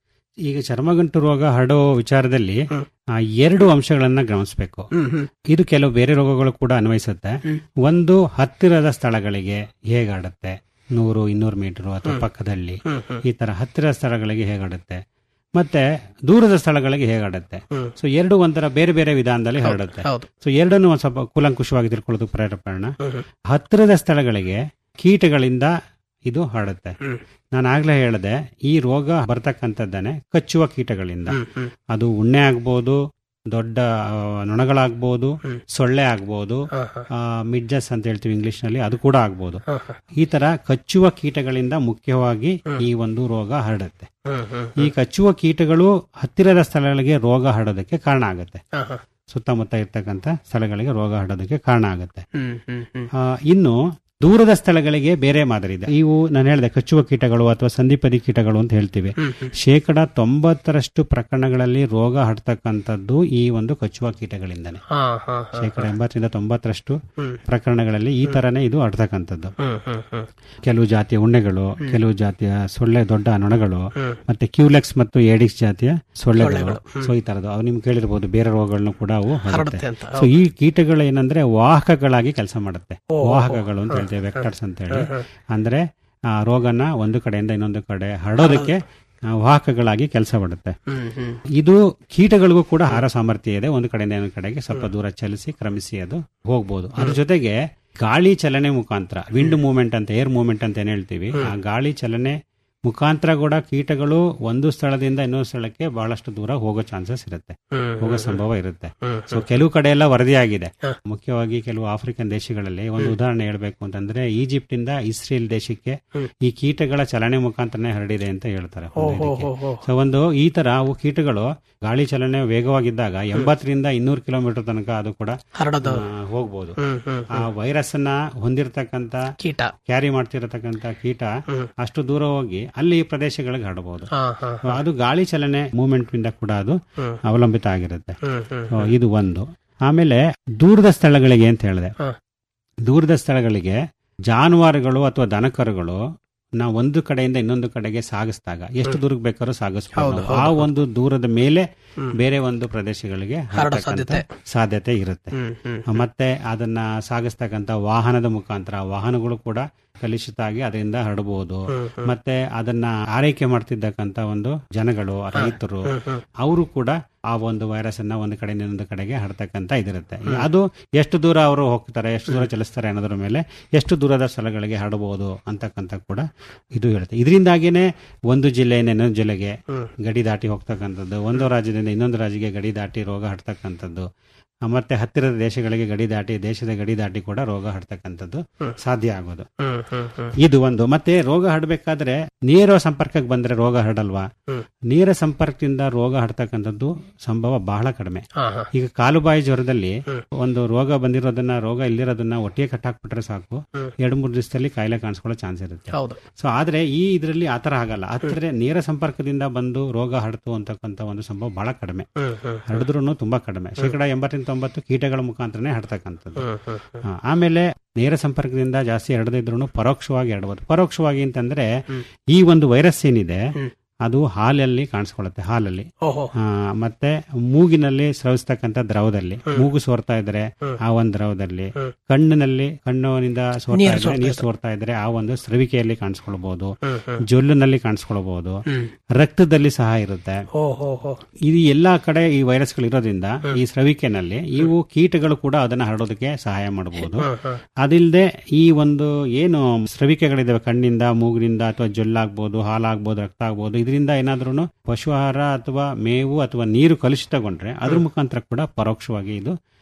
ಈಗ ಚರ್ಮಗಂಟು ರೋಗ ಹರಡೋ ವಿಚಾರದಲ್ಲಿ ಆ, ಎರಡು ಅಂಶಗಳನ್ನ ಗಮನಿಸಬೇಕು ಹ್ಮ್ ಹ್ಮ್ ಇದು ಕೆಲವು ಬೇರೆ ರೋಗಗಳು ಕೂಡ ಅನ್ವಯಿಸುತ್ತೆ ಒಂದು ಹತ್ತಿರದ ಸ್ಥಳಗಳಿಗೆ ಹೇಗೆ ಹರಡುತ್ತೆ ನೂರು ಇನ್ನೂರು ಮೀಟರ್ ಅಥವಾ ಪಕ್ಕದಲ್ಲಿ ಹ್ಮ್, ಹ್ಮ್. ಈ ತರ ಹತ್ತಿರದ ಸ್ಥಳಗಳಿಗೆ ಹೇಗೆ ಹರಡುತ್ತೆ ಮತ್ತೆ ದೂರದ ಸ್ಥಳಗಳಿಗೆ ಹೇಗೆ ಹರಡುತ್ತೆ ಹ್ಮ್. ಸೊ ಎರಡು ಒಂಥರ ಬೇರೆ ಬೇರೆ ವಿಧಾನದಲ್ಲಿ ಹೌದು, ಹರಡುತ್ತೆ ಹೌದು. ಸೊ ಎರಡನ್ನು ಒಂದ್ ಸ್ವಲ್ಪ ಕೂಲಂಕುಷವಾಗಿ ತಿಳ್ಕೊಳ್ಳೋದು ಪ್ರೇರೇಪಣ ಹ್ಮ್, ಹ್ಮ್. ಹತ್ತಿರದ ಸ್ಥಳಗಳಿಗೆ ಕೀಟಗಳಿಂದ ಇದು ಹರಡುತ್ತೆ ಹ್ಮ್. ನಾನು ಆಗ್ಲೇ ಹೇಳಿದೆ ಈ ರೋಗ ಬರ್ತಕ್ಕಂಥದ್ದನೆ ಕಚ್ಚುವ ಕೀಟಗಳಿಂದ ಹ್ಮ್, ಹ್ಮ್. ಅದು ಉಣ್ಣೆ ಆಗ್ಬೋದು ದೊಡ್ಡ ಆ, ನೊಣಗಳಾಗ್ಬೋದು ಸೊಳ್ಳೆ ಆಗ್ಬೋದು ಹಾ, ಹಾ. ಆ, ಮಿಡ್ಜಸ್ ಅಂತ ಹೇಳ್ತೀವಿ ಇಂಗ್ಲಿಷ್ ನಲ್ಲಿ ಅದು ಕೂಡ ಆಗ್ಬೋದು ಹಾ, ಹಾ. ಈ ತರ ಕಚ್ಚುವ ಕೀಟಗಳಿಂದ ಮುಖ್ಯವಾಗಿ ಈ ಒಂದು ರೋಗ ಹರಡುತ್ತೆ ಹ್ಮ್, ಹ್ಮ್, ಈ ಕಚ್ಚುವ ಕೀಟಗಳು ಹತ್ತಿರದ ಸ್ಥಳಗಳಿಗೆ ರೋಗ ಹರಡೋದಕ್ಕೆ ಕಾರಣ ಆಗುತ್ತೆ ಹಾ, ಹಾ. ಸುತ್ತಮುತ್ತ ಇರ್ತಕ್ಕಂಥ ಸ್ಥಳಗಳಿಗೆ ರೋಗ ಹರಡೋದಕ್ಕೆ ಕಾರಣ ಆಗುತ್ತೆ ಹ್ಮ್, ಹ್ಮ್, ಹ್ಮ್. ಆ, ಇನ್ನು ದೂರದ ಸ್ಥಳಗಳಿಗೆ ಬೇರೆ ಮಾದರಿ ಇದೆ ಇವು ನಾನು ಹೇಳಿದೆ ಕಚ್ಚುವ ಕೀಟಗಳು ಅಥವಾ ಸಂಧಿಪದಿ ಕೀಟಗಳು ಅಂತ ಹೇಳ್ತೀವಿ ಹ್ಮ್, ಹ್ಮ್. ಶೇಕಡ ತೊಂಬತ್ತರಷ್ಟು ಪ್ರಕರಣಗಳಲ್ಲಿ ರೋಗ ಹರಡ್ತಕ್ಕಂಥದ್ದು ಈ ಒಂದು ಕಚ್ಚುವ ಕೀಟಗಳಿಂದನೇ ಹಾ, ಹಾ, ಹಾ. ಶೇಕಡ ಎಂಬತ್ತರಿಂದ ತೊಂಬತ್ತರಷ್ಟು ಹ್ಮ್. ಪ್ರಕರಣಗಳಲ್ಲಿ ಈ ತರನೇ ಇದು ಹರಡ್ತಕ್ಕಂಥದ್ದು ಹ್ಮ್, ಹ್ಮ್, ಹ್ಮ್. ಕೆಲವು ಜಾತಿಯ ಉಣ್ಣೆಗಳು ಕೆಲವು ಜಾತಿಯ ಸೊಳ್ಳೆ ದೊಡ್ಡ ನೊಣಗಳು ಹ್ಮ್. ಮತ್ತೆ ಕ್ಯೂಲೆಕ್ಸ್ ಮತ್ತು ಏಡಿಕ್ಸ್ ಜಾತಿಯ ಸೊಳ್ಳೆಗಳು ಸೊಳ್ಳೆಗಳು. ಹ್ಮ್. ಸೊ ಈ ತರದ್ದು ಅವು ನಿಮ್ಗೆ ಕೇಳಿರ್ಬೋದು ಬೇರೆ ರೋಗಗಳನ್ನು ಕೂಡ ಅವು ಹರಡುತ್ತೆ ಹರಡುತ್ತೆ ಅಂತ. ಸೊ ಈ ಕೀಟಗಳು ಏನಂದ್ರೆ ವಾಹಕಗಳಾಗಿ ಕೆಲಸ ಮಾಡುತ್ತೆ ಓ, ಓ, ವಾಹಕಗಳು ಅಂತ ಹ್ಮ್, ಹೇಳ್ತೇವೆ ವೆಕ್ಟರ್ಸ್ ಅಂತ ಹೇಳಿ ಹ್ಮ್, ಹ್ಮ್. ಅಂದ್ರೆ ಆ ರೋಗನ ಒಂದು ಕಡೆಯಿಂದ ಇನ್ನೊಂದು ಕಡೆ ಹರಡೋದಕ್ಕೆ ಆ, ವಾಹಕಗಳಾಗಿ ಕೆಲಸ ಮಾಡುತ್ತೆ ಹ್ಮ್, ಹ್ಮ್. ಇದು ಕೀಟಗಳಿಗೂ ಕೂಡ ಆಹಾರ ಸಾಮರ್ಥ್ಯ ಇದೆ ಒಂದು ಕಡೆಯಿಂದ ಇನ್ನೊಂದು ಕಡೆಗೆ ಸ್ವಲ್ಪ ದೂರ ಚಲಿಸಿ ಕ್ರಮಿಸಿ ಅದು ಹೋಗ್ಬೋದು ಅದ್ರ ಜೊತೆಗೆ ಗಾಳಿ ಚಲನೆ ಮುಖಾಂತರ ವಿಂಡ್ ಮೂವ್ಮೆಂಟ್ ಅಂತ ಏರ್ ಮೂವ್ಮೆಂಟ್ ಅಂತ ಏನ್ ಹೇಳ್ತೀವಿ ಆ ಗಾಳಿ ಚಲನೆ ಮುಖಾಂತರ ಕೂಡ ಕೀಟಗಳು ಒಂದು ಸ್ಥಳದಿಂದ ಇನ್ನೊಂದು ಸ್ಥಳಕ್ಕೆ ಬಹಳಷ್ಟು ದೂರ ಹೋಗೋ ಚಾನ್ಸಸ್ ಇರುತ್ತೆ ಹ್ಮ್, ಹೋಗೋ ಹ್ಮ್, ಸಂಭವ ಇರುತ್ತೆ ಹ್ಮ್, ಸೊ ಕೆಲವು ಕಡೆ ಎಲ್ಲ ವರದಿಯಾಗಿದೆ ಹ. ಮುಖ್ಯವಾಗಿ ಕೆಲವು ಆಫ್ರಿಕನ್ ದೇಶಗಳಲ್ಲಿ ಒಂದು ಉದಾಹರಣೆ ಹೇಳ್ಬೇಕು ಅಂತಂದ್ರೆ ಈಜಿಪ್ಟ್ ಇಂದ ಇಸ್ರೇಲ್ ದೇಶಕ್ಕೆ ಹ್ಮ್. ಈ ಕೀಟಗಳ ಚಲನೆ ಮುಖಾಂತರನೇ ಹರಡಿದೆ ಅಂತ ಹೇಳ್ತಾರೆ ಓ, ಒಂದು ಹೋ, ಇದಕ್ಕೆ. ಹೋ, ಹೋ. ಸೊ ಒಂದು ಈ ತರ ಅವು ಕೀಟಗಳು ಗಾಳಿ ಚಲನೆ ವೇಗವಾಗಿದ್ದಾಗ ಎಂಬತ್ತರಿಂದ ಇನ್ನೂರು ಕಿಲೋಮೀಟರ್ ತನಕ ಅದು ಕೂಡ ಹರಡೋದು. ಆ, ಹೋಗ್ಬೋದು ಹ್ಮ್, ಹ್ಮ್, ಆ ವೈರಸ್ ಅನ್ನ ಹೊಂದಿರತಕ್ಕಂತ ಕೀಟ ಕ್ಯಾರಿ ಮಾಡ್ತಿರತಕ್ಕಂತ ಕೀಟ ಹ್ಮ್. ಅಷ್ಟು ದೂರ ಹೋಗಿ ಅಲ್ಲಿ ಈ ಪ್ರದೇಶಗಳಿಗೆ ಹರಡಬಹುದು ಹಾ, ಹಾ, ಸೊ ಅದು ಗಾಳಿ ಚಲನೆ ಮೂವ್ಮೆಂಟ್ ಇಂದ ಕೂಡ ಅದು ಹ್ಮ್. ಅವಲಂಬಿತ ಆಗಿರುತ್ತೆ ಹ್ಮ್, ಹ್ಮ್, ಸೊ ಇದು ಒಂದು ಆಮೇಲೆ ದೂರದ ಸ್ಥಳಗಳಿಗೆ ಅಂತ ಹೇಳಿದೆ ಹಾ. ದೂರದ ಸ್ಥಳಗಳಿಗೆ ಜಾನುವಾರುಗಳು ಅಥವಾ ದನಕರುಗಳು ನಾವು ಒಂದು ಕಡೆಯಿಂದ ಇನ್ನೊಂದು ಕಡೆಗೆ ಸಾಗಿಸಿದಾಗ ಎಷ್ಟು ದೂರಕ್ಕೆ ಬೇಕಾದ್ರೂ ಸಾಗಿಸ್ಬೋದು ಹೌದು, ನಾವು. ಆ ಹೌದು, ಒಂದು ದೂರದ ಮೇಲೆ ಹ್ಮ್. ಬೇರೆ ಒಂದು ಪ್ರದೇಶಗಳಿಗೆ ಹರಡೋ ಹರಡ್ತಕ್ಕಂಥ ಸಾಧ್ಯತೆ. ಸಾಧ್ಯತೆ ಇರುತ್ತೆ ಹ್ಮ್, ಹ್ಮ್, ಮತ್ತೆ ಅದನ್ನ ಸಾಗಿಸ್ತಕ್ಕಂಥ ವಾಹನದ ಮುಖಾಂತರ ವಾಹನಗಳು ಕೂಡ ಕಲುಷಿತ ಆಗಿ ಅದರಿಂದ ಹರಡಬಹುದು ಹ್ಮ್, ಹ್ಮ್. ಮತ್ತೆ ಅದನ್ನ ಆರೈಕೆ ಮಾಡ್ತಿದ್ದಕ್ಕಂತ ಒಂದು ಜನಗಳು ರೈತರು ಹ್ಮ್, ಹ್ಮ್. ಅವರು ಕೂಡ ಆ ಒಂದು ವೈರಸ್ ಅನ್ನ ಒಂದು ಕಡೆಯಿಂದ ಇನ್ನೊಂದು ಕಡೆಗೆ ಹರಡ್ತಕ್ಕಂತ ಇದಿರುತ್ತೆ ಅದು ಎಷ್ಟು ದೂರ ಅವರು ಹೋಗ್ತಾರೆ ಎಷ್ಟು ದೂರ ಚಲಿಸ್ತಾರೆ ಅನ್ನೋದ್ರ ಮೇಲೆ ಎಷ್ಟು ದೂರದ ಸ್ಥಳಗಳಿಗೆ ಹರಡಬಹುದು ಅಂತಕ್ಕಂಥ ಕೂಡ ಇದು ಹೇಳುತ್ತೆ ಇದರಿಂದಾಗಿನೇ ಒಂದು ಜಿಲ್ಲೆಯಿಂದ ಇನ್ನೊಂದು ಜಿಲ್ಲೆಗೆ ಹ್ಮ್. ಗಡಿ ದಾಟಿ ಹೋಗ್ತಕ್ಕಂಥದ್ದು ಒಂದು ರಾಜ್ಯದಿಂದ ಇನ್ನೊಂದು ರಾಜ್ಯಕ್ಕೆ ಗಡಿ ದಾಟಿ ರೋಗ ಹರಡ್ತಕ್ಕಂಥದ್ದು ಆ, ಮತ್ತೆ ಹತ್ತಿರದ ದೇಶಗಳಿಗೆ ಗಡಿ ದಾಟಿ ದೇಶದ ಗಡಿ ದಾಟಿ ಕೂಡ ರೋಗ ಹರಡ್ತಕ್ಕಂಥದ್ದು ಹ್ಮ್. ಸಾಧ್ಯ ಆಗೋದು ಹ್ಮ್, ಹ್ಮ್, ಹ್ಮ್. ಇದು ಒಂದು ಮತ್ತೆ ರೋಗ ಹರಡಬೇಕಾದ್ರೆ ನೇರ ಸಂಪರ್ಕಕ್ಕೆ ಬಂದ್ರೆ ರೋಗ ಹರಡಲ್ವಾ ಹ್ಮ್. ನೇರ ಸಂಪರ್ಕದಿಂದ ರೋಗ ಹರಡ್ತಕ್ಕಂಥದ್ದು ಸಂಭವ ಬಹಳ ಕಡಿಮೆ ಹಾ, ಹಾ. ಈಗ ಕಾಲುಬಾಯಿ ಜ್ವರದಲ್ಲಿ ಹ್ಮ್. ಒಂದು ರೋಗ ಬಂದಿರೋದನ್ನ ರೋಗ ಇಲ್ಲಿರೋದನ್ನ ಒಟ್ಟಿಗೆ ಕಟ್ಟಾಕ್ಬಿಟ್ರೆ ಸಾಕು ಹ್ಮ್. ಎರಡು ಮೂರು ದಿವಸದಲ್ಲಿ ಕಾಯಿಲೆ ಕಾಣಿಸ್ಕೊಳ್ಳೋ ಚಾನ್ಸ್ ಇರುತ್ತೆ ಹೌದು ಸೊ ಆದ್ರೆ ಈ ಇದರಲ್ಲಿ ಆತರ ಆಗಲ್ಲ ಆದ್ರೆ ನೇರ ಸಂಪರ್ಕದಿಂದ ಬಂದು ರೋಗ ಹರಡ್ತು ಅಂತಕ್ಕಂಥ ಒಂದು ಸಂಭವ ಬಹಳ ಕಡಿಮೆ ಹ್ಮ್, ಹ್ಮ್, ಹರಡಿದ್ರು ತುಂಬಾ ಕಡಿಮೆ ಶೇಕಡ ಎಂಬತ್ತರಿಂದ ತೊಂಬತ್ತು ಕೀಟಗಳ ಮುಖಾಂತರನೇ ಹರಡ್ತಕ್ಕಂಥದ್ದು ಹ್ಮ್, ಹ್ಮ್, ಹ್ಮ್. ಆ, ಆಮೇಲೆ ನೇರ ಸಂಪರ್ಕದಿಂದ ಜಾಸ್ತಿ ಹರಡದಿದ್ರು ಪರೋಕ್ಷವಾಗಿ ಹರಡಬಹುದು ಪರೋಕ್ಷವಾಗಿ ಅಂತಂದ್ರೆ ಈ ಒಂದು ವೈರಸ್ ಏನಿದೆ ಅದು ಹಾಲಲ್ಲಿ ಕಾಣಿಸ್ಕೊಳ್ಳುತ್ತೆ ಹಾಲಲ್ಲಿ ಓಹೋ ಆ, ಮತ್ತೆ ಮೂಗಿನಲ್ಲಿ ಸ್ರವಿಸ್ತಕ್ಕಂಥ ದ್ರವದಲ್ಲಿ ಹ್ಮ್. ಮೂಗು ಸೋರ್ತಾ ಇದ್ರೆ ಹ್ಮ್. ಆ ಒಂದು ದ್ರವದಲ್ಲಿ ಹ್ಮ್. ಕಣ್ಣಿನಲ್ಲಿ ಕಣ್ಣಿನಿಂದ ಸೋರ್ತಾ ನೀರು ಇದ್ರೆ ಸೋರ್ತಾ ನೀರು ಇದೆ. ಸೋರ್ತಾ ಇದ್ರೆ ಆ ಒಂದು ಸ್ರವಿಕೆಯಲ್ಲಿ ಕಾಣಿಸ್ಕೊಳ್ಬಹುದು ಹ್ಮ್, ಹ್ಮ್. ಜೊಲ್ಲಿನಲ್ಲಿ ಕಾಣಿಸ್ಕೊಳ್ಬಹುದು ಹ್ಮ್. ರಕ್ತದಲ್ಲಿ ಸಹ ಇರುತ್ತೆ ಹೋ ಹೋ ಹೋ ಇದು ಎಲ್ಲಾ ಕಡೆ ಈ ವೈರಸ್ಗಳು ಇರೋದ್ರಿಂದ ಈ ಸ್ರವಿಕೆನಲ್ಲಿ ಇವು ಕೀಟಗಳು ಕೂಡ ಅದನ್ನ ಹರಡೋದಕ್ಕೆ ಸಹಾಯ ಮಾಡಬಹುದು ಹ್ಮ್, ಹ್ಮ್. ಅದಿಲ್ಲದೆ ಈ ಒಂದು ಏನು ಸ್ರವಿಕೆಗಳಿದಾವೆ ಕಣ್ಣಿಂದ ಮೂಗಿನಿಂದ ಅಥವಾ ಜೊಲ್ಲಾಗ್ಬೋದು ಹಾಲಾಗ್ಬೋದು ರಕ್ತ ಆಗ್ಬೋದು ಇದರಿಂದ ಏನಾದ್ರೂ ಪಶು ಆಹಾರ ಅಥವಾ ಮೇವು ಅಥವಾ ನೀರು ಕಲುಷಿತಗೊಂಡ್ರೆ ಅದ್ರ ಮುಖಾಂತರ ಕೂಡ ಪರೋಕ್ಷವಾಗಿ ಇದು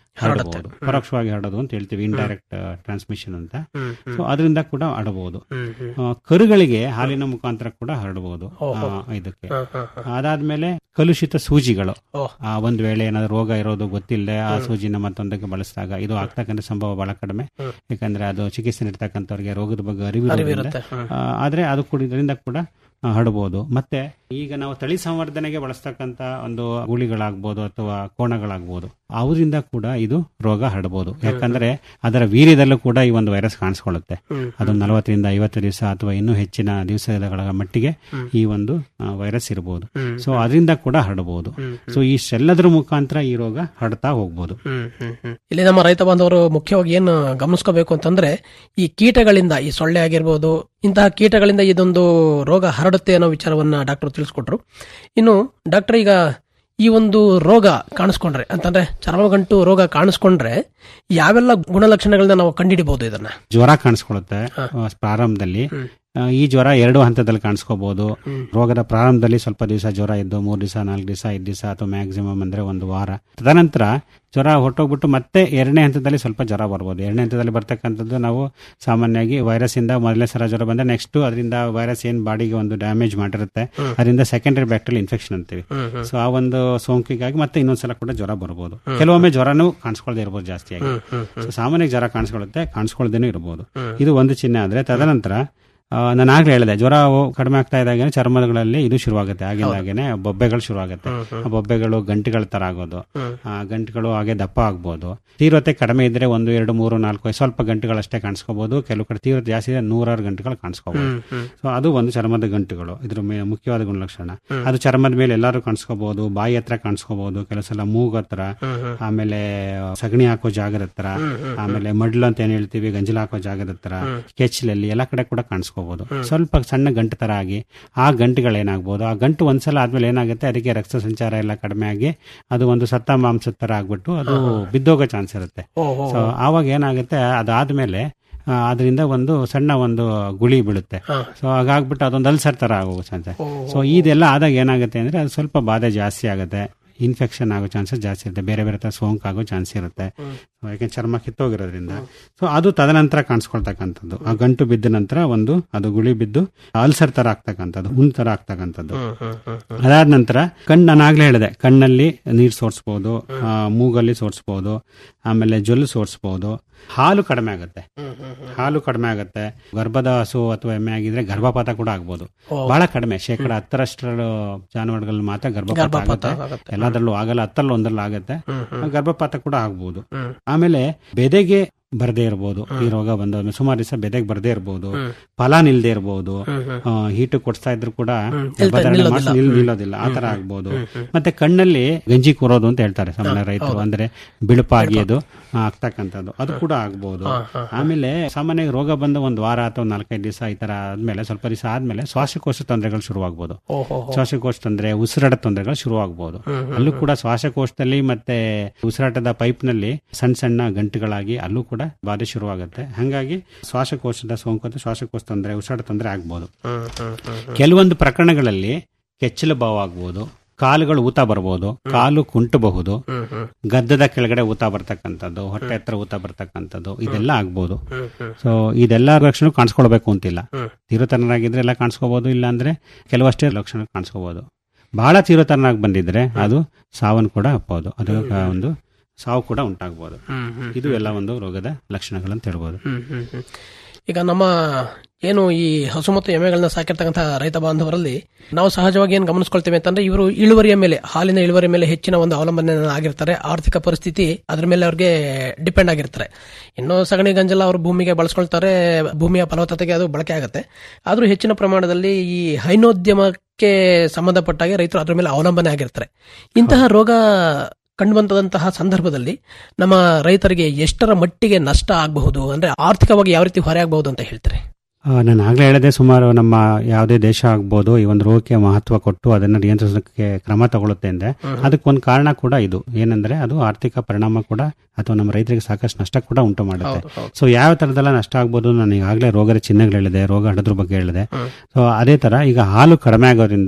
ಹರಡುತ್ತೆ. ಹರಡಬಹುದು ಪರೋಕ್ಷವಾಗಿ ಹರಡೋದು ಅಂತ ಹೇಳ್ತೀವಿ ಇಂಡೈರೆಕ್ಟ್ ಟ್ರಾನ್ಸ್ಮಿಷನ್ ಅಂತ ಹ್ಮ್, ಹ್ಮ್. ಸೊ ಅದರಿಂದ ಕೂಡ ಹರಡಬಹುದು ಹ್ಮ್, ಹ್ಮ್. ಆ, ಕರುಗಳಿಗೆ ಹಾಲಿನ ಮುಖಾಂತರ ಕೂಡ ಹರಡಬಹುದು ಓಹೋ. ಆ, ಇದಕ್ಕೆ ಹ, ಹ, ಹ. ಅದಾದ್ಮೇಲೆ ಕಲುಷಿತ ಸೂಜಿಗಳು ಓಹ್. ಆ, ಒಂದ್ ವೇಳೆ ಏನಾದ್ರು ರೋಗ ಇರೋದು ಗೊತ್ತಿಲ್ಲದೆ ಆ ಸೂಜಿನ ಮತ್ತೊಂದಕ್ಕೆ ಬಳಸಿದಾಗ ಇದು ಆಗ್ತಕ್ಕಂಥ ಸಂಭವ ಬಹಳ ಕಡಿಮೆ ಹ್ಮ್. ಯಾಕಂದ್ರೆ ಅದು ಚಿಕಿತ್ಸೆ ನೀಡ್ತಕ್ಕಂಥವ್ರಿಗೆ ರೋಗದ ಬಗ್ಗೆ ಅರಿವು ಅರಿವಿರುತ್ತೆ. ಇರೋದ್ರಿಂದ, ಹ್ಮ್. ಆ, ಆದ್ರೆ ಅದು ಕೂಡ ಇದರಿಂದ ಕೂಡ ಆ, ಹರಡಬಹುದು ಮತ್ತೆ ಈಗ ನಾವು ತಳಿ ಸಂವರ್ಧನೆಗೆ ಬಳಸ್ತಕ್ಕಂಥ ಒಂದು ಗುಳಿಗಳಾಗ್ಬೋದು ಅಥವಾ ಕೋಣಗಳಾಗ್ಬೋದು ಅವರಿಂದ ಕೂಡ ಇದು ರೋಗ ಹರಡಬಹುದು ಯಾಕಂದ್ರೆ ಅದರ ವೀರ್ಯದಲ್ಲೂ ಕೂಡ ಈ ಒಂದು ವೈರಸ್ ಕಾಣಿಸ್ಕೊಳ್ಳುತ್ತೆ ಹ್ಮ್. ಅದು ನಲವತ್ತರಿಂದ ಐವತ್ತು ದಿವಸ ಅಥವಾ ಇನ್ನೂ ಹೆಚ್ಚಿನ ದಿವಸಗಳ ಮಟ್ಟಿಗೆ ಹ್ಮ್. ಈ ಒಂದು ಆ, ವೈರಸ್ ಇರಬಹುದು ಹ್ಮ್. ಸೊ ಅದರಿಂದ ಕೂಡ ಹರಡಬಹುದು ಹ್ಮ್. ಸೊ ಇಷ್ಟೆಲ್ಲದರ ಮುಖಾಂತರ ಈ ರೋಗ ಹರಡ್ತಾ ಹೋಗ್ಬೋದು ಹ್ಮ್, ಹ್ಮ್, ಹ್ಮ್. ಇಲ್ಲಿ ನಮ್ಮ ರೈತ ಬಾಂಧವರು ಮುಖ್ಯವಾಗಿ ಏನು ಗಮನಿಸ್ಕೋಬೇಕು ಅಂತಂದ್ರೆ ಈ ಕೀಟಗಳಿಂದ ಈ ಸೊಳ್ಳೆ ಆಗಿರ್ಬೋದು ಇಂತಹ ಕೀಟಗಳಿಂದ ಇದೊಂದು ರೋಗ ಹರಡುತ್ತೆ ಅನ್ನೋ ವಿಚಾರವನ್ನ ಡಾಕ್ಟರ್ ತಿಳಿಸ್ಕೊಟ್ರು ಇನ್ನು ಡಾಕ್ಟರ್ ಈಗ ಈ ಒಂದು ರೋಗ ಕಾಣಿಸ್ಕೊಂಡ್ರೆ ಅಂತಂದ್ರೆ ಚರ್ಮಗಂಟು ರೋಗ ಕಾಣಿಸ್ಕೊಂಡ್ರೆ ಯಾವೆಲ್ಲ ಗುಣಲಕ್ಷಣಗಳನ್ನ ನಾವು ಕಂಡುಹಿಡಿಬಹುದು ಇದನ್ನ ಜ್ವರ ಕಾಣಿಸ್ಕೊಳ್ಳುತ್ತೆ ಆ, ಪ್ರಾರಂಭದಲ್ಲಿ ಆ, ಈ ಜ್ವರ ಎರಡು ಹಂತದಲ್ಲಿ ಕಾಣಿಸ್ಕೋಬಹುದು ರೋಗದ ಪ್ರಾರಂಭದಲ್ಲಿ ಸ್ವಲ್ಪ ದಿವಸ ಜ್ವರ ಇದ್ದು ಮೂರು ದಿವಸ ನಾಲ್ಕು ದಿವಸ ಐದು ದಿವಸ ಅಥವಾ ಮ್ಯಾಕ್ಸಿಮಮ್ ಅಂದ್ರೆ ಒಂದು ವಾರ ತದನಂತರ ಜ್ವರ ಹೊಟ್ಟೋಗ್ಬಿಟ್ಟು ಮತ್ತೆ ಎರಡನೇ ಹಂತದಲ್ಲಿ ಸ್ವಲ್ಪ ಜ್ವರ ಬರ್ಬೋದು ಎರಡನೇ ಹಂತದಲ್ಲಿ ಬರ್ತಕ್ಕಂಥದ್ದು ನಾವು ಸಾಮಾನ್ಯವಾಗಿ ವೈರಸ್ ಇಂದ ಮೊದಲನೇ ಸಲ ಜ್ವರ ಬಂದ್ರೆ ನೆಕ್ಸ್ಟ್ ಅದರಿಂದ ವೈರಸ್ ಏನ್ ಬಾಡಿಗೆ ಒಂದು ಡ್ಯಾಮೇಜ್ ಮಾಡಿರುತ್ತೆ ಹ್ಮ್. ಅದರಿಂದ ಸೆಕೆಂಡರಿ ಬ್ಯಾಕ್ಟೀರಿಯಲ್ ಇನ್ಫೆಕ್ಷನ್ ಅಂತೀವಿ ಹ್ಮ್, ಹ್ಮ್. ಸೊ ಆ ಒಂದು ಸೋಂಕಿಗಾಗಿ ಮತ್ತೆ ಇನ್ನೊಂದ್ಸಲ ಕೂಡ ಜ್ವರ ಬರ್ಬೋದು ಹ್ಮ್. ಕೆಲವೊಮ್ಮೆ ಜ್ವರನೂ ಕಾಣಿಸ್ಕೊಳ್ದೇ ಇರ್ಬೋದು ಜಾಸ್ತಿಯಾಗಿ ಹ್ಮ್, ಹ್ಮ್, ಹ್ಮ್. ಸೊ ಸಾಮಾನ್ಯ ಜ್ವರ ಕಾಣಿಸ್ಕೊಳ್ಳುತ್ತೆ ಕಾಣಿಸ್ಕೊಳ್ದೇನೂ ಇರ್ಬೋದು ಹ್ಮ್. ಇದು ಒಂದು ಚಿಹ್ನೆ ಆದ್ರೆ ತದನಂತರ ಆ, ನಾನು ಆಗ್ಲೇ ಹೇಳಿದೆ ಜ್ವರ ಕಡಿಮೆ ಆಗ್ತಾ ಇದ್ದಾಗ ಚರ್ಮಗಳಲ್ಲಿ ಇದು ಶುರುವಾಗುತ್ತೆ ಆಗಿಂದಾಗೇನೆ ಬೊಬ್ಬೆಗಳು ಶುರುವಾಗುತ್ತೆ ಹ್ಮ್, ಹ್ಮ್. ಆ ಬೊಬ್ಬೆಗಳು ಗಂಟುಗಳ ತರ ಆಗೋದು ಹ್ಮ್. ಆ ಗಂಟುಗಳು ಹಾಗೆ ದಪ್ಪ ಆಗ್ಬೋದು ತೀವ್ರತೆ ಕಡಿಮೆ ಇದ್ರೆ ಒಂದು ಎರಡು ಮೂರು ನಾಲ್ಕು ಸ್ವಲ್ಪ ಗಂಟುಗಳಷ್ಟೇ ಕಾಣಿಸ್ಕೋಬಹುದು ಕೆಲವು ಕಡೆ ತೀವ್ರತೆ ಜಾಸ್ತಿ ಇದ್ರೆ ನೂರಾರು ಗಂಟುಗಳು ಕಾಣಿಸ್ಕೋಬಹುದು ಹ್ಮ್, ಹ್ಮ್. ಸೊ ಅದು ಒಂದು ಚರ್ಮದ ಗಂಟುಗಳು ಇದ್ರ ಮೇ- ಮುಖ್ಯವಾದ ಗುಣಲಕ್ಷಣ ಹ್ಮ್. ಅದು ಚರ್ಮದ ಮೇಲೆ ಎಲ್ಲರೂ ಕಾಣಿಸ್ಕೋಬಹುದು ಬಾಯಿ ಹತ್ರ ಕಾಣಿಸ್ಕೋಬಹುದು ಕೆಲವು ಸಲ ಮೂಗು ಹತ್ರ ಹ್ಮ್, ಹ್ಮ್. ಆಮೇಲೆ ಸಗಣಿ ಹಾಕೋ ಜಾಗದ ಹತ್ರ ಹ್ಮ್, ಹ್ಮ್, ಆಮೇಲೆ ಮಡ್ಲು ಅಂತ ಏನ್ ಹೇಳ್ತೀವಿ ಗಂಜಲ ಹಾಕೋ ಜಾಗದ ಹತ್ರ ಹ್ಮ್. ಕೆಚ್ಚಲಲ್ಲಿ ಎಲ್ಲ ಕಡೆ ಕೂಡ ಕಾಣಿಸ್ಕೋಬಹುದು ಹ್ಮ್. ಸ್ವಲ್ಪ ಸಣ್ಣ ಗಂಟು ತರ ಆಗಿ ಆ ಗಂಟುಗಳೇನಾಗ್ಬೋದು ಆ ಗಂಟು ಒಂದ್ಸಲ ಆದ್ಮೇಲೆ ಏನಾಗುತ್ತೆ ಅದಕ್ಕೆ ರಕ್ತ ಸಂಚಾರ ಎಲ್ಲ ಕಡಿಮೆ ಆಗಿ ಅದು ಒಂದು ಸತ್ತ ಮಾಂಸದ ತರ ಆಗ್ಬಿಟ್ಟು ಅದು ಬಿದ್ದೋಗೋ ಚಾನ್ಸ್ ಇರುತ್ತೆ ಓಹೋ. ಸೊ ಆವಾಗ ಏನಾಗುತ್ತೆ ಅದಾದ್ಮೇಲೆ ಆ, ಅದರಿಂದ ಒಂದು ಸಣ್ಣ ಒಂದು ಗುಳಿ ಬೀಳುತ್ತೆ ಹಾ. ಸೊ ಹಾಗಾಗ್ಬಿಟ್ಟು ಅದೊಂದು ಅಲ್ಸರ್ ತರ ಆಗೋ ಚಾನ್ಸ್ ಓಹೋ. ಸೊ ಇದೆಲ್ಲ ಆದಾಗ ಏನಾಗುತ್ತೆ ಅಂದ್ರೆ ಅದು ಸ್ವಲ್ಪ ಬಾಧೆ ಜಾಸ್ತಿ ಆಗುತ್ತೆ ಇನ್ಫೆಕ್ಷನ್ ಆಗೋ ಚಾನ್ಸಸ್ ಜಾಸ್ತಿ ಇರುತ್ತೆ ಬೇರೆ ಬೇರೆ ತರ ಸೋಂಕು ಆಗೋ ಚಾನ್ಸ್ ಇರುತ್ತೆ ಹ್ಮ್. So, ಯಾಕೆ ಚರ್ಮ ಕಿತ್ತೋಗಿರೋದ್ರಿಂದ ಸೊ ಅದು ತದನಂತರ ಕಾಣಿಸ್ಕೊಳ್ತಕ್ಕಂಥದ್ದು ಆ ಗಂಟು ಬಿದ್ದ ನಂತರ ಒಂದು ಅದು ಗುಳಿ ಬಿದ್ದು ಅಲ್ಸರ್ ತರ ಆಗ್ತಕ್ಕಂಥದ್ದು ಹುಣ್ ತರ ಆಗ್ತಕ್ಕಂಥದ್ದು ಹ್ಮ್, ಹ್ಮ್, ಹ್ಮ್, ಹ್ಮ್. ಅದಾದ ನಂತರ ಕಣ್ಣು ನಾನು ಆಗ್ಲೇ ಹೇಳಿದೆ ಕಣ್ಣಲ್ಲಿ ನೀರು ಸೋರ್ಸ್ಬೋದು ಆ, ಮೂಗಲ್ಲಿ ಸೋರ್ಸ್ಬೋದು ಆಮೇಲೆ ಜೊಲ್ಲು ಸೋರ್ಸ್ಬೋದು ಹಾಲು ಕಡಿಮೆ ಆಗುತ್ತೆ ಹ್ಮ್, ಹ್ಮ್, ಹ್ಮ್. ಹಾಲು ಕಡಿಮೆ ಆಗುತ್ತೆ ಗರ್ಭದ ಹಸು ಅಥವಾ ಎಮ್ಮೆ ಆಗಿದ್ರೆ ಗರ್ಭಪಾತ ಕೂಡ ಆಗ್ಬೋದು ಓ. ಬಹಳ ಕಡಿಮೆ ಶೇಕಡ ಹತ್ತರಷ್ಟರ ಜಾನುವಾರುಗಳಲ್ಲಿ ಮಾತ್ರ ಗರ್ಭಪಾತ ಗರ್ಭಪಾತ ಆಗುತ್ತೆ ಆಗುತ್ತೆ. ಎಲ್ಲದರಲ್ಲೂ ಆಗಲ್ಲ ಹತ್ತರಲ್ಲಿ ಒಂದರಲ್ಲಿ ಆಗುತ್ತೆ ಹ್ಮ್, ಹ್ಮ್. ಗರ್ಭಪಾತ ಕೂಡ ಆಗ್ಬೋದು ಹ್ಮ್. ಆಮೇಲೆ ಬೆದೆಗೆ ಬರದೇ ಇರಬಹುದು ಈ ರೋಗ ಬಂದ ಸುಮಾರು ದಿವಸ ಬೆದೆಗೆ ಬರದೇ ಇರಬಹುದು ಹ್ಮ್. ಫಲ ನಿಲ್ದೇ ಇರಬಹುದು ಹ್ಮ್, ಹ್ಮ್. ಹೀಟು ಕೊಡ್ತಾ ಇದ್ರು ಕೂಡ ಹ್ಮ್. ಗರ್ಭಧಾರಣೆ ನಿಲ್ಲೋದಿಲ್ಲ. ಮಾಡ್ಸಿ ನಿಲ್- ಹ್ಮ್. ನಿಲ್ಲೋದಿಲ್ಲ ಆ ತರ ಹ್ಮ್, ಆಗ್ಬೋದು ಹ್ಮ್, ಹ್ಮ್. ಮತ್ತೆ ಕಣ್ಣಲ್ಲಿ ಗಂಜಿ ಕೂರೋದು ಅಂತ ಹೇಳ್ತಾರೆ ಸಾಮಾನ್ಯ ರೈತರು ಹೌದು. ಅಂದ್ರೆ ಬಿಳುಪಾಗಿ ಅದು ಆ, ಆಗ್ತಕ್ಕಂಥದ್ದು ಅದು ಕೂಡ ಆಗ್ಬಹುದು ಹಾ, ಹಾ, ಹಾ. ಆಮೇಲೆ ಸಾಮಾನ್ಯ ರೋಗ ಬಂದ ಒಂದು ವಾರ ಅಥವಾ ನಾಲ್ಕೈದು ದಿವಸ ಈ ತರ ಆದ್ಮೇಲೆ ಸ್ವಲ್ಪ ದಿವಸ ಆದ್ಮೇಲೆ ಶ್ವಾಸಕೋಶ ತೊಂದರೆಗಳು ಶುರುವಾಗಬಹುದು ಓಹೋ, ಹೋ. ಶ್ವಾಸಕೋಶ ತೊಂದರೆ ಉಸಿರಾಟ ತೊಂದರೆಗಳು ಶುರುವಾಗಬಹುದು ಹ್ಮ್, ಹ್ಮ್, ಅಲ್ಲೂ ಕೂಡ ಶ್ವಾಸಕೋಶದಲ್ಲಿ ಮತ್ತೆ ಉಸಿರಾಟದ ಪೈಪ್ ನಲ್ಲಿ ಸಣ್ಣ ಸಣ್ಣ ಗಂಟುಗಳಾಗಿ ಅಲ್ಲೂ ಕೂಡ ಬಾಧೆ ಶುರುವಾಗುತ್ತೆ ಹಾಗಾಗಿ ಶ್ವಾಸಕೋಶದ ಸೋಂಕು ಅಥವಾ ಶ್ವಾಸಕೋಶ ತೊಂದರೆ ಉಸಿರಾಟ ತೊಂದರೆ ಆಗ್ಬಹುದು ಹ್ಮ್, ಹ್ಮ್, ಹ್ಮ್, ಹ್ಮ್. ಕೆಲವೊಂದು ಪ್ರಕರಣಗಳಲ್ಲಿ ಕೆಚ್ಚಲು ಬಾವು ಆಗ್ಬೋದು ಕಾಲುಗಳು ಊತ ಬರ್ಬೋದು ಕಾಲು ಕುಂಟಬಹುದು ಹ್ಮ್, ಹ್ಮ್. ಗದ್ದದ ಕೆಳಗಡೆ ಊತ ಬರ್ತಕ್ಕಂಥದ್ದು ಹೊಟ್ಟೆ ಹತ್ರ ಊತ ಬರ್ತಕ್ಕಂಥದ್ದು ಇದೆಲ್ಲ ಆಗ್ಬೋದು ಹ್ಮ್, ಹ್ಮ್. ಸೊ ಇದೆಲ್ಲ ಲಕ್ಷಣ ಕಾಣಿಸ್ಕೊಳ್ಬೇಕು ಅಂತಿಲ್ಲ ಹ್ಮ್. ತೀವ್ರತರನಾಗಿದ್ರೆ ಎಲ್ಲ ಕಾಣಿಸ್ಕೋಬಹುದು ಇಲ್ಲ ಅಂದ್ರೆ ಕೆಲವಷ್ಟೇ ಲಕ್ಷಣ ಕಾಣಿಸ್ಕೋಬಹುದು ಬಹಳ ತೀವ್ರತರನಾಗಿ ಬಂದಿದ್ರೆ ಅದು ಸಾವನ್ನು ಕೂಡ ಅಪ್ಪಬಹುದು ಅದು ಒಂದು ಸಾವು ಕೂಡ ಉಂಟಾಗಬಹುದು ಹ್ಮ್, ಹ್ಮ್, ಇದು ಎಲ್ಲ ಒಂದು ರೋಗದ ಲಕ್ಷಣಗಳಂತ ಹೇಳ್ಬೋದು ಹ್ಮ್, ಹ್ಮ್, ಹ್ಮ್. ಈಗ ನಮ್ಮ ಏನು ಈ ಹಸು ಮತ್ತು ಎಮ್ಮೆಗಳನ್ನ ಸಾಕಿರ್ತಕ್ಕಂಥ ರೈತ ಬಾಂಧವರಲ್ಲಿ ನಾವು ಸಹಜವಾಗಿ ಏನು ಗಮನಿಸ್ಕೊಳ್ತೇವೆ ಅಂತಂದ್ರೆ ಇವರು ಇಳುವರಿಯ ಮೇಲೆ ಹಾಲಿನ ಇಳುವರಿ ಮೇಲೆ ಹೆಚ್ಚಿನ ಒಂದು ಅವಲಂಬನೆ ಆಗಿರ್ತಾರೆ ಆರ್ಥಿಕ ಪರಿಸ್ಥಿತಿ ಅದ್ರ ಮೇಲೆ ಅವ್ರಿಗೆ ಡಿಪೆಂಡ್ ಆಗಿರ್ತಾರೆ ಇನ್ನು ಸಗಣಿ ಗಂಜಲ ಅವರು ಭೂಮಿಗೆ ಬಳಸ್ಕೊಳ್ತಾರೆ ಭೂಮಿಯ ಫಲವತ್ತತೆಗೆ ಅದು ಬಳಕೆ ಆಗುತ್ತೆ ಆದ್ರೂ ಹೆಚ್ಚಿನ ಪ್ರಮಾಣದಲ್ಲಿ ಈ ಹೈನೋದ್ಯಮಕ್ಕೆ ಸಂಬಂಧಪಟ್ಟಾಗೆ ರೈತರು ಅದ್ರ ಮೇಲೆ ಅವಲಂಬನೆ ಆಗಿರ್ತಾರೆ ಇಂತಹ ರೋಗ ಕಂಡುಬಂತದಂತಹ ಸಂದರ್ಭದಲ್ಲಿ ನಮ್ಮ ರೈತರಿಗೆ ಎಷ್ಟರ ಮಟ್ಟಿಗೆ ನಷ್ಟ ಆಗಬಹುದು ಅಂದ್ರೆ ಆರ್ಥಿಕವಾಗಿ ಯಾವ ರೀತಿ ಹೊರೆ ಆಗಬಹುದು ಅಂತ ಹೇಳ್ತಾರೆ ಆ, ನಾನು ಆಗ್ಲೇ ಹೇಳಿದೆ ಸುಮಾರು ನಮ್ಮ ಯಾವುದೇ ದೇಶ ಆಗ್ಬೋದು ಈ ಒಂದು ರೋಗಕ್ಕೆ ಮಹತ್ವ ಕೊಟ್ಟು ಅದನ್ನು ನಿಯಂತ್ರಿಸೋಕೆ ಕ್ರಮ ತಗೊಳುತ್ತೆ ಅಂದ್ರೆ ಅದಕ್ಕೊಂದು ಕಾರಣ ಕೂಡ ಇದು ಏನಂದ್ರೆ ಅದು ಆರ್ಥಿಕ ಪರಿಣಾಮ ಕೂಡ ಅಥವಾ ನಮ್ಮ ರೈತರಿಗೆ ಸಾಕಷ್ಟು ನಷ್ಟ ಕೂಡ ಉಂಟು ಮಾಡುತ್ತೆ ಹೌದು, ಹೌದು. ಸೊ ಯಾವ ತರದೆಲ್ಲ ನಷ್ಟ ಆಗ್ಬೋದು ನಾನು ಈಗಾಗಲೇ ರೋಗದ ಚಿಹ್ನೆಗಳು ಹೇಳಿದೆ ರೋಗ ಹರಡೋದ್ರ ಬಗ್ಗೆ ಹೇಳಿದೆ ಹ್ಮ್. ಸೊ ಅದೇ ತರ ಈಗ ಹಾಲು ಕಡಿಮೆ ಆಗೋದ್ರಿಂದ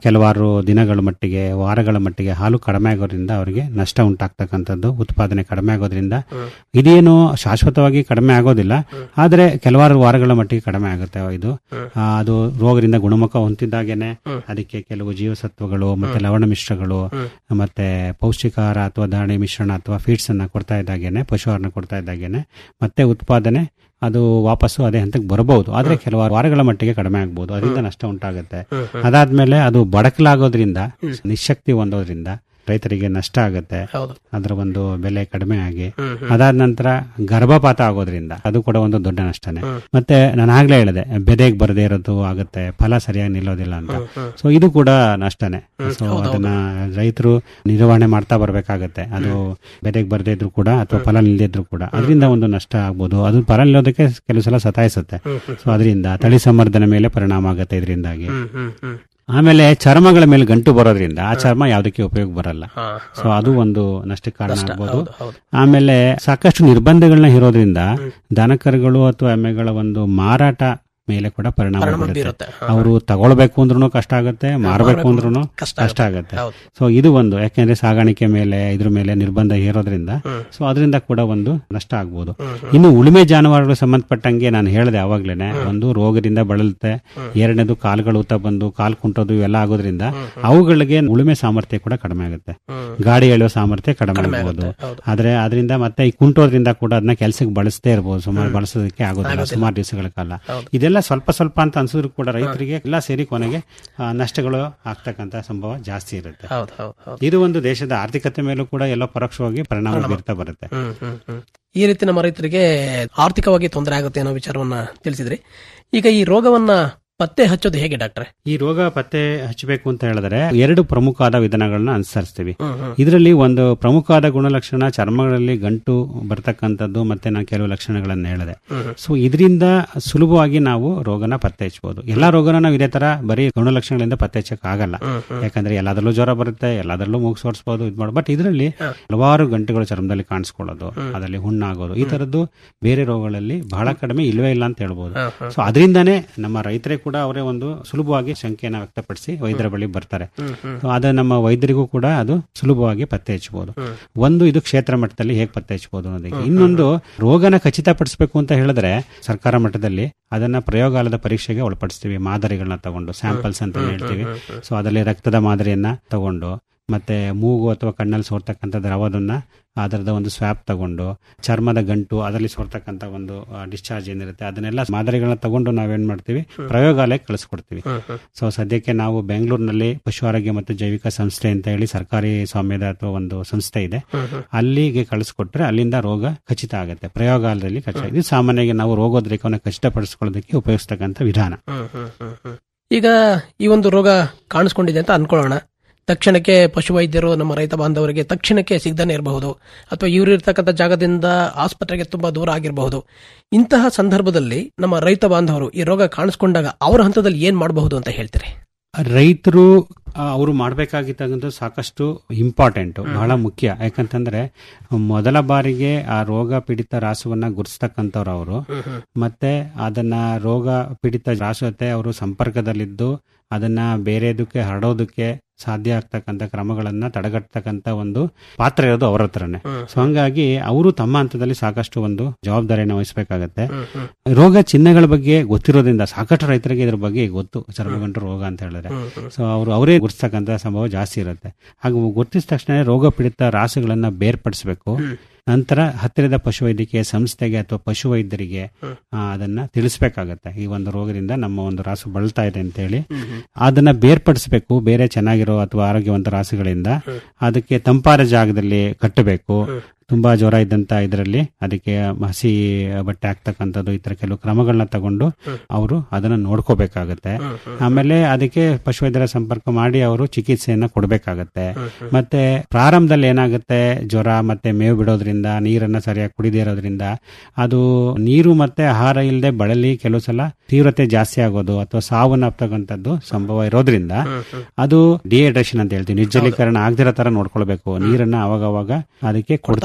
ಕೆಲವಾರು ದಿನಗಳ ಮಟ್ಟಿಗೆ ವಾರಗಳ ಮಟ್ಟಿಗೆ ಹಾಲು ಕಡಿಮೆ ಆಗೋದ್ರಿಂದ ಅವರಿಗೆ ನಷ್ಟ ಉಂಟಾಗ್ತಕ್ಕಂಥದ್ದು ಉತ್ಪಾದನೆ ಕಡಿಮೆ ಆಗೋದ್ರಿಂದ ಇದೇನು ಶಾಶ್ವತವಾಗಿ ಕಡಿಮೆ ಆಗೋದಿಲ್ಲ ಆದರೆ ಕೆಲವಾರು ವಾರಗಳ ಮಟ್ಟಿಗೆ ಕಡಿಮೆ ಆಗುತ್ತೆ ಇದು ಆ, ಅದು ರೋಗದಿಂದ ಗುಣಮುಖ ಹೊಂದಿದ್ದಾಗೇನೆ ಅದಕ್ಕೆ ಕೆಲವು ಜೀವಸತ್ವಗಳು ಮತ್ತೆ ಲವಣ ಮಿಶ್ರಗಳು ಮತ್ತೆ ಪೌಷ್ಟಿಕಾಹಾರ ಅಥವಾ ದಾಣಿ ಮಿಶ್ರಣ ಅಥವಾ ಫೀಡ್ಸ್ ಅನ್ನ ಕೊಡ್ತಾ ಇದ್ದಾಗೇನೆ ಪಶುಹಾರನ ಕೊಡ್ತಾ ಇದ್ದಾಗೇನೆ ಮತ್ತೆ ಉತ್ಪಾದನೆ ಅದು ವಾಪಸ್ಸು ಅದೇ ಹಂತಕ್ಕೆ ಬರಬಹುದು ಆದ್ರೆ ಕೆಲವಾರು ವಾರಗಳ ಮಟ್ಟಿಗೆ ಕಡಿಮೆ ಆಗ್ಬಹುದು ಅದರಿಂದ ನಷ್ಟ ಉಂಟಾಗುತ್ತೆ ಅದಾದ್ಮೇಲೆ ಅದು ಬಡಕಲಾಗೋದ್ರಿಂದ ನಿಶಕ್ತಿ ಹೊಂದೋದ್ರಿಂದ ರೈತರಿಗೆ ನಷ್ಟ ಆಗುತ್ತೆ ಅದರ ಒಂದು ಬೆಲೆ ಕಡಿಮೆ ಆಗಿ ಅದಾದ ನಂತರ ಗರ್ಭಪಾತ ಆಗೋದ್ರಿಂದ ಅದು ಕೂಡ ಒಂದು ದೊಡ್ಡ ನಷ್ಟನೇ ಮತ್ತೆ ನಾನು ಆಗ್ಲೇ ಹೇಳಿದೆ ಬೆದೆಗೆ ಬರದೇ ಇರೋದು ಆಗುತ್ತೆ ಫಲ ಸರಿಯಾಗಿ ನಿಲ್ಲೋದಿಲ್ಲ ಅಂತ ಸೊ ಇದು ಕೂಡ ನಷ್ಟನೇ ಸೊ ಅದನ್ನ ರೈತರು ನಿರ್ವಹಣೆ ಮಾಡ್ತಾ ಬರ್ಬೇಕಾಗತ್ತೆ ಅದು ಬೆದೆಗೆ ಬರದೇ ಇದ್ರು ಕೂಡ ಅಥವಾ ಫಲ ನಿಲ್ಲದೇ ಇದ್ರು ಕೂಡ ಅದರಿಂದ ಒಂದು ನಷ್ಟ ಆಗ್ಬೋದು ಅದು ಫಲ ನಿಲ್ಲೋದಕ್ಕೆ ಕೆಲವು ಸಲ ಸತಾಯಿಸುತ್ತೆ ಸೊ ಅದರಿಂದ ತಳಿ ಸಂವರ್ಧನೆ ಮೇಲೆ ಪರಿಣಾಮ ಆಗುತ್ತೆ ಇದರಿಂದಾಗಿ ಆಮೇಲೆ ಚರ್ಮಗಳ ಮೇಲೆ ಗಂಟು ಬರೋದ್ರಿಂದ ಆ ಚರ್ಮ ಯಾವುದಕ್ಕೆ ಉಪಯೋಗ ಬರಲ್ಲ ಸೊ ಅದು ಒಂದು ನಷ್ಟಕ್ಕೆ ಕಾರಣ ಆಗ್ಬೋದು ಆಮೇಲೆ ಸಾಕಷ್ಟು ನಿರ್ಬಂಧಗಳನ್ನ ಇರೋದ್ರಿಂದ ದನಕರುಗಳು ಅಥವಾ ಎಮ್ಮೆಗಳ ಒಂದು ಮಾರಾಟ ಮೇಲೆ ಕೂಡ ಪರಿಣಾಮ ಪರಿಣಾಮ ಬೀರುತ್ತೆ ಬೀರುತ್ತೆ. ಹಾ, ಅವರು ತಗೊಳ್ಬೇಕು ಅಂದ್ರೂ ಕಷ್ಟ ಆಗುತ್ತೆ ಮಾರಬೇಕು ಅಂದ್ರೂ ಕಷ್ಟ ಕಷ್ಟ ಆಗುತ್ತೆ ಹೌದು. ಸೊ ಇದು ಒಂದು ಯಾಕೆಂದ್ರೆ ಸಾಗಾಣಿಕೆ ಮೇಲೆ ಇದ್ರ ಮೇಲೆ ನಿರ್ಬಂಧ ಹೇರೋದ್ರಿಂದ ಸೊ ಅದರಿಂದ ಕೂಡ ಒಂದು ನಷ್ಟ ಆಗ್ಬೋದು ಇನ್ನು ಉಳುಮೆ ಜಾನುವಾರುಗಳು ಸಂಬಂಧಪಟ್ಟಂಗೆ ನಾನು ಹೇಳಿದೆ ಅವಾಗ್ಲೇನೆ ಒಂದು ರೋಗದಿಂದ ಬಳಲುತ್ತೆ ಎರಡನೇದು ಕಾಲುಗಳು ಊತ ಬಂದು ಕಾಲು ಕುಂಟೋದು ಇವೆಲ್ಲ ಆಗೋದ್ರಿಂದ ಅವುಗಳಿಗೆ ಉಳುಮೆ ಸಾಮರ್ಥ್ಯ ಕೂಡ ಕಡಿಮೆ ಆಗುತ್ತೆ ಗಾಡಿ ಎಳೆಯೋ ಸಾಮರ್ಥ್ಯ ಕಡಿಮೆ ಆಗ್ಬೋದು ಆದ್ರೆ ಅದರಿಂದ ಮತ್ತೆ ಈ ಕುಂಟೋದ್ರಿಂದ ಕೂಡ ಅದನ್ನ ಕೆಲಸಕ್ಕೆ ಬಳಸದೇ ಇರ್ಬೋದು ಸುಮಾರು ಬಳಸೋದಕ್ಕೆ ಆಗೋದಿಲ್ಲ ಸುಮಾರು ದಿವಸಗಳ ಕಾಲ ಇದೆಲ್ಲ ಸ್ವಲ್ಪ ಸ್ವಲ್ಪ ಅಂತ ಅನ್ಸಿದ್ರು ಕೂಡ ರೈತರಿಗೆ ಎಲ್ಲ ಸೇರಿ ಕೊನೆಗೆ ಆ, ನಷ್ಟಗಳು ಆಗ್ತಕ್ಕಂತ ಸಂಭವ ಜಾಸ್ತಿ ಇರುತ್ತೆ ಹೌದು ಹೌದು ಹೌದು ಇದು ಒಂದು ದೇಶದ ಆರ್ಥಿಕತೆ ಮೇಲೂ ಕೂಡ ಎಲ್ಲೋ ಪರೋಕ್ಷವಾಗಿ ಪರಿಣಾಮ ಬೀರ್ತಾ ಬರುತ್ತೆ ಹ್ಮ್, ಹ್ಮ್, ಹ್ಮ್. ಈ ರೀತಿ ನಮ್ಮ ರೈತರಿಗೆ ಆರ್ಥಿಕವಾಗಿ ತೊಂದರೆ ಆಗುತ್ತೆ ಅನ್ನೋ ವಿಚಾರವನ್ನ ತಿಳಿಸಿದ್ರಿ ಈಗ ಈ ರೋಗವನ್ನ ಪತ್ತೆ ಹಚ್ಚೋದು ಹೇಗೆ ಡಾಕ್ಟ್ರೆ ಈ ರೋಗ ಪತ್ತೆ ಹಚ್ಚಬೇಕು ಅಂತ ಹೇಳಿದ್ರೆ ಎರಡು ಪ್ರಮುಖವಾದ ವಿಧಾನಗಳನ್ನ ಅನುಸರಿಸ್ತೀವಿ ಹ್ಮ್, ಹ್ಮ್. ಇದರಲ್ಲಿ ಒಂದು ಪ್ರಮುಖವಾದ ಗುಣಲಕ್ಷಣ ಚರ್ಮಗಳಲ್ಲಿ ಗಂಟು ಬರ್ತಕ್ಕಂಥದ್ದು ಮತ್ತೆ ನಾನು ಕೆಲವು ಲಕ್ಷಣಗಳನ್ನ ಹೇಳಿದೆ ಹ್ಮ್. ಸೊ ಇದರಿಂದ ಸುಲಭವಾಗಿ ನಾವು ರೋಗನ ಪತ್ತೆ ಹಚ್ಚಬಹುದು ಎಲ್ಲಾ ರೋಗನ ನಾವು ಇದೇ ತರ ಬರೀ ಗುಣಲಕ್ಷಣಗಳಿಂದ ಪತ್ತೆ ಹಚ್ಚಕ್ ಆಗಲ್ಲ ಯಾಕಂದ್ರೆ ಎಲ್ಲದರಲ್ಲೂ ಜ್ವರ ಬರುತ್ತೆ ಎಲ್ಲದರಲ್ಲೂ ಮೂಗು ಸೋರಿಸಬಹುದು ಇದು ಮಾಡಿ ಬಟ್ ಇದರಲ್ಲಿ ಹಲವಾರು ಗಂಟುಗಳು ಚರ್ಮದಲ್ಲಿ ಕಾಣಿಸ್ಕೊಳ್ಳೋದು ಅದರಲ್ಲಿ ಹುಣ್ಣಾಗೋದು ಈ ತರದ್ದು ಬೇರೆ ರೋಗಗಳಲ್ಲಿ ಬಹಳ ಕಡಿಮೆ ಇಲ್ವೇ ಇಲ್ಲ ಅಂತ ಹೇಳ್ಬೋದು ಸೊ ಅದರಿಂದಾನೇ ನಮ್ಮ ರೈತರೇ ಕೂಡ ಅವರೇ ಒಂದು ಸುಲಭವಾಗಿ ಶಂಕೆಯನ್ನ ವ್ಯಕ್ತಪಡಿಸಿ ವೈದ್ಯರ ಬಳಿ ಬರ್ತಾರೆ ಸೊ ಅದು ನಮ್ಮ ವೈದ್ಯರಿಗೂ ಕೂಡ ಅದು ಸುಲಭವಾಗಿ ಪತ್ತೆ ಹಚ್ಚಬಹುದು ಒಂದು ಇದು ಕ್ಷೇತ್ರ ಮಟ್ಟದಲ್ಲಿ ಹೇಗೆ ಪತ್ತೆ ಹಚ್ಚಬಹುದು ಅನ್ನೋದಕ್ಕೆ ಇನ್ನೊಂದು ರೋಗನ ಖಚಿತಪಡಿಸಬೇಕು ಅಂತ ಹೇಳಿದ್ರೆ ಸರ್ಕಾರ ಮಟ್ಟದಲ್ಲಿ ಅದನ್ನ ಪ್ರಯೋಗಾಲಯದ ಪರೀಕ್ಷೆಗೆ ಒಳಪಡಿಸ್ತೀವಿ ಮಾದರಿಗಳನ್ನ ತಗೊಂಡು ಸ್ಯಾಂಪಲ್ಸ್ ಅಂತ ಹೇಳ್ತೀವಿ ಸೊ ಅದರಲ್ಲಿ ರಕ್ತದ ಮಾದರಿಯನ್ನ ತಗೊಂಡು ಮತ್ತೆ ಮೂಗು ಅಥವಾ ಕಣ್ಣಲ್ಲಿ ಸೋರ್ತಕ್ಕಂಥ ದ್ರವದನ್ನ ಅದರದ ಒಂದು ಸ್ವ್ಯಾಪ್ ತಗೊಂಡು ಚರ್ಮದ ಗಂಟು ಅದರಲ್ಲಿ ಸೋರ್ತಕ್ಕಂಥ ಒಂದು ಡಿಸ್ಚಾರ್ಜ್ ಏನಿರುತ್ತೆ ಅದನ್ನೆಲ್ಲ ಮಾದರಿಗಳನ್ನ ತಗೊಂಡು ನಾವೇನ್ ಮಾಡ್ತೀವಿ ಪ್ರಯೋಗಾಲಯಕ್ಕೆ ಕಳಿಸ್ಕೊಡ್ತೀವಿ ಸೊ ಸದ್ಯಕ್ಕೆ ನಾವು ಬೆಂಗಳೂರಿನಲ್ಲಿ ಪಶು ಆರೋಗ್ಯ ಮತ್ತು ಜೈವಿಕ ಸಂಸ್ಥೆ ಅಂತ ಹೇಳಿ ಸರ್ಕಾರಿ ಸ್ವಾಮ್ಯದ ಅಥವಾ ಒಂದು ಸಂಸ್ಥೆ ಇದೆ ಅಲ್ಲಿಗೆ ಕಳಿಸ್ಕೊಟ್ರೆ ಅಲ್ಲಿಂದ ರೋಗ ಖಚಿತ ಆಗುತ್ತೆ ಪ್ರಯೋಗಾಲಯದಲ್ಲಿ ಖಚಿತ ಇದು ಸಾಮಾನ್ಯವಾಗಿ ನಾವು ರೋಗೋದ್ರೇಕವನ್ನು ಖಚಿತಪಡಿಸ್ಕೊಳ್ಳೋದಕ್ಕೆ ಉಪಯೋಗಿಸ್ತಕ್ಕಂಥ ವಿಧಾನ ಈಗ ಈ ಒಂದು ರೋಗ ಕಾಣಿಸ್ಕೊಂಡಿದೆ ಅಂತ ಅನ್ಕೊಳ್ಳೋಣ ತಕ್ಷಣಕ್ಕೆ ಪಶುವೈದ್ಯರು ನಮ್ಮ ರೈತ ಬಾಂಧವರಿಗೆ ತಕ್ಷಣಕ್ಕೆ ಸಿಗದೇ ಇರಬಹುದು ಅಥವಾ ಇವರು ಇರ್ತಕ್ಕಂಥ ಜಾಗದಿಂದ ಆಸ್ಪತ್ರೆಗೆ ತುಂಬಾ ದೂರ ಆಗಿರಬಹುದು ಇಂತಹ ಸಂದರ್ಭದಲ್ಲಿ ನಮ್ಮ ರೈತ ಬಾಂಧವರು ಈ ರೋಗ ಕಾಣಿಸ್ಕೊಂಡಾಗ ಅವರ ಹಂತದಲ್ಲಿ ಏನ್ ಮಾಡಬಹುದು ಅಂತ ಹೇಳ್ತೀರಿ ರೈತರು ಅವರು ಮಾಡಬೇಕಾಗಿತ್ತಂದ್ರೆ ಸಾಕಷ್ಟು ಇಂಪಾರ್ಟೆಂಟ್ ಬಹಳ ಮುಖ್ಯ ಯಾಕಂತಂದ್ರೆ ಮೊದಲ ಬಾರಿಗೆ ಆ ರೋಗ ಪೀಡಿತ ರಾಸುವನ್ನ ಗುರುಸ್ತಕ್ಕಂಥವ್ರು ಅವರು ಮತ್ತೆ ಅದನ್ನ ರೋಗ ಪೀಡಿತ ರಾಸು ಜೊತೆ ಅವರು ಸಂಪರ್ಕದಲ್ಲಿದ್ದು ಅದನ್ನ ಬೇರೆದಕ್ಕೆ ಹರಡೋದಕ್ಕೆ ಸಾಧ್ಯ ಆಗ್ತಕ್ಕಂಥ ಕ್ರಮಗಳನ್ನ ತಡೆಗಟ್ಟತಕ್ಕಂಥ ಒಂದು ಪಾತ್ರ ಇರೋದು ಅವರ ಹತ್ರನೇ ಸೊ ಹಂಗಾಗಿ ಅವರು ತಮ್ಮ ಹಂತದಲ್ಲಿ ಸಾಕಷ್ಟು ಒಂದು ಜವಾಬ್ದಾರಿಯನ್ನು ವಹಿಸಬೇಕಾಗತ್ತೆ ರೋಗ ಚಿಹ್ನೆಗಳ ಬಗ್ಗೆ ಗೊತ್ತಿರೋದ್ರಿಂದ ಸಾಕಷ್ಟು ರೈತರಿಗೆ ಇದ್ರ ಬಗ್ಗೆ ಗೊತ್ತು ಚರ್ಮಗಂಟು ರೋಗ ಅಂತ ಹೇಳಿದ್ರೆ ಸೊ ಅವರು ಅವರೇ ಗುರುತಿಸ್ತಕ್ಕಂಥ ಸಂಭವ ಜಾಸ್ತಿ ಇರುತ್ತೆ ಹಾಗೂ ಗುರುತಿಸಿದ ತಕ್ಷಣ ರೋಗ ಪೀಡಿತ ರಾಸುಗಳನ್ನ ಬೇರ್ಪಡಿಸಬೇಕು ನಂತರ ಹತ್ತಿರದ ಪಶುವೈದ್ಯಕೀಯ ಸಂಸ್ಥೆಗೆ ಅಥವಾ ಪಶುವೈದ್ಯರಿಗೆ ಆ, ಅದನ್ನ ತಿಳಿಸ್ಬೇಕಾಗತ್ತೆ ಈ ಒಂದು ರೋಗದಿಂದ ನಮ್ಮ ಒಂದು ರಾಸು ಬಳಲ್ತಾ ಇದೆ ಅಂತ ಹೇಳಿ ಅದನ್ನ ಬೇರ್ಪಡಿಸಬೇಕು ಬೇರೆ ಚೆನ್ನಾಗಿರೋ ಅಥವಾ ಆರೋಗ್ಯವಂತ ರಾಸುಗಳಿಂದ ಅದಕ್ಕೆ ತಂಪಾದ ಜಾಗದಲ್ಲಿ ಕಟ್ಟಬೇಕು ತುಂಬಾ ಜ್ವರ ಇದ್ದಂತ ಇದರಲ್ಲಿ ಅದಕ್ಕೆ ಹಸಿ ಬಟ್ಟೆ ಹಾಕ್ತಕ್ಕಂಥದ್ದು ಈ ತರ ಕೆಲವು ಕ್ರಮಗಳನ್ನ ತಗೊಂಡು ಅವರು ಅದನ್ನ ನೋಡ್ಕೋಬೇಕಾಗತ್ತೆ ಆಮೇಲೆ ಅದಕ್ಕೆ ಪಶುವೈದ್ಯರ ಸಂಪರ್ಕ ಮಾಡಿ ಅವರು ಚಿಕಿತ್ಸೆಯನ್ನ ಕೊಡಬೇಕಾಗತ್ತೆ ಮತ್ತೆ ಪ್ರಾರಂಭದಲ್ಲಿ ಏನಾಗುತ್ತೆ ಜ್ವರ ಮತ್ತೆ ಮೇವು ಬಿಡೋದ್ರಿಂದ ನೀರನ್ನ ಸರಿಯಾಗಿ ಕುಡಿದೇ ಇರೋದ್ರಿಂದ ಅದು ನೀರು ಮತ್ತೆ ಆಹಾರ ಇಲ್ಲದೆ ಬಳಲಿ ಕೆಲವು ಸಲ ತೀವ್ರತೆ ಜಾಸ್ತಿ ಆಗೋದು ಅಥವಾ ಸಾವನ್ನಪ್ಪತಕ್ಕಂಥದ್ದು ಸಂಭವ ಇರೋದ್ರಿಂದ ಅದು ಡಿಹೈಡ್ರೇಷನ್ ಅಂತ ಹೇಳ್ತೀವಿ ನಿರ್ಜಲೀಕರಣ ಆಗದಿರೋ ತರ ನೋಡ್ಕೊಳ್ಬೇಕು ನೀರನ್ನ ಅವಾಗ ಅವಾಗ ಅದಕ್ಕೆ ಕೊಡ್ತಾ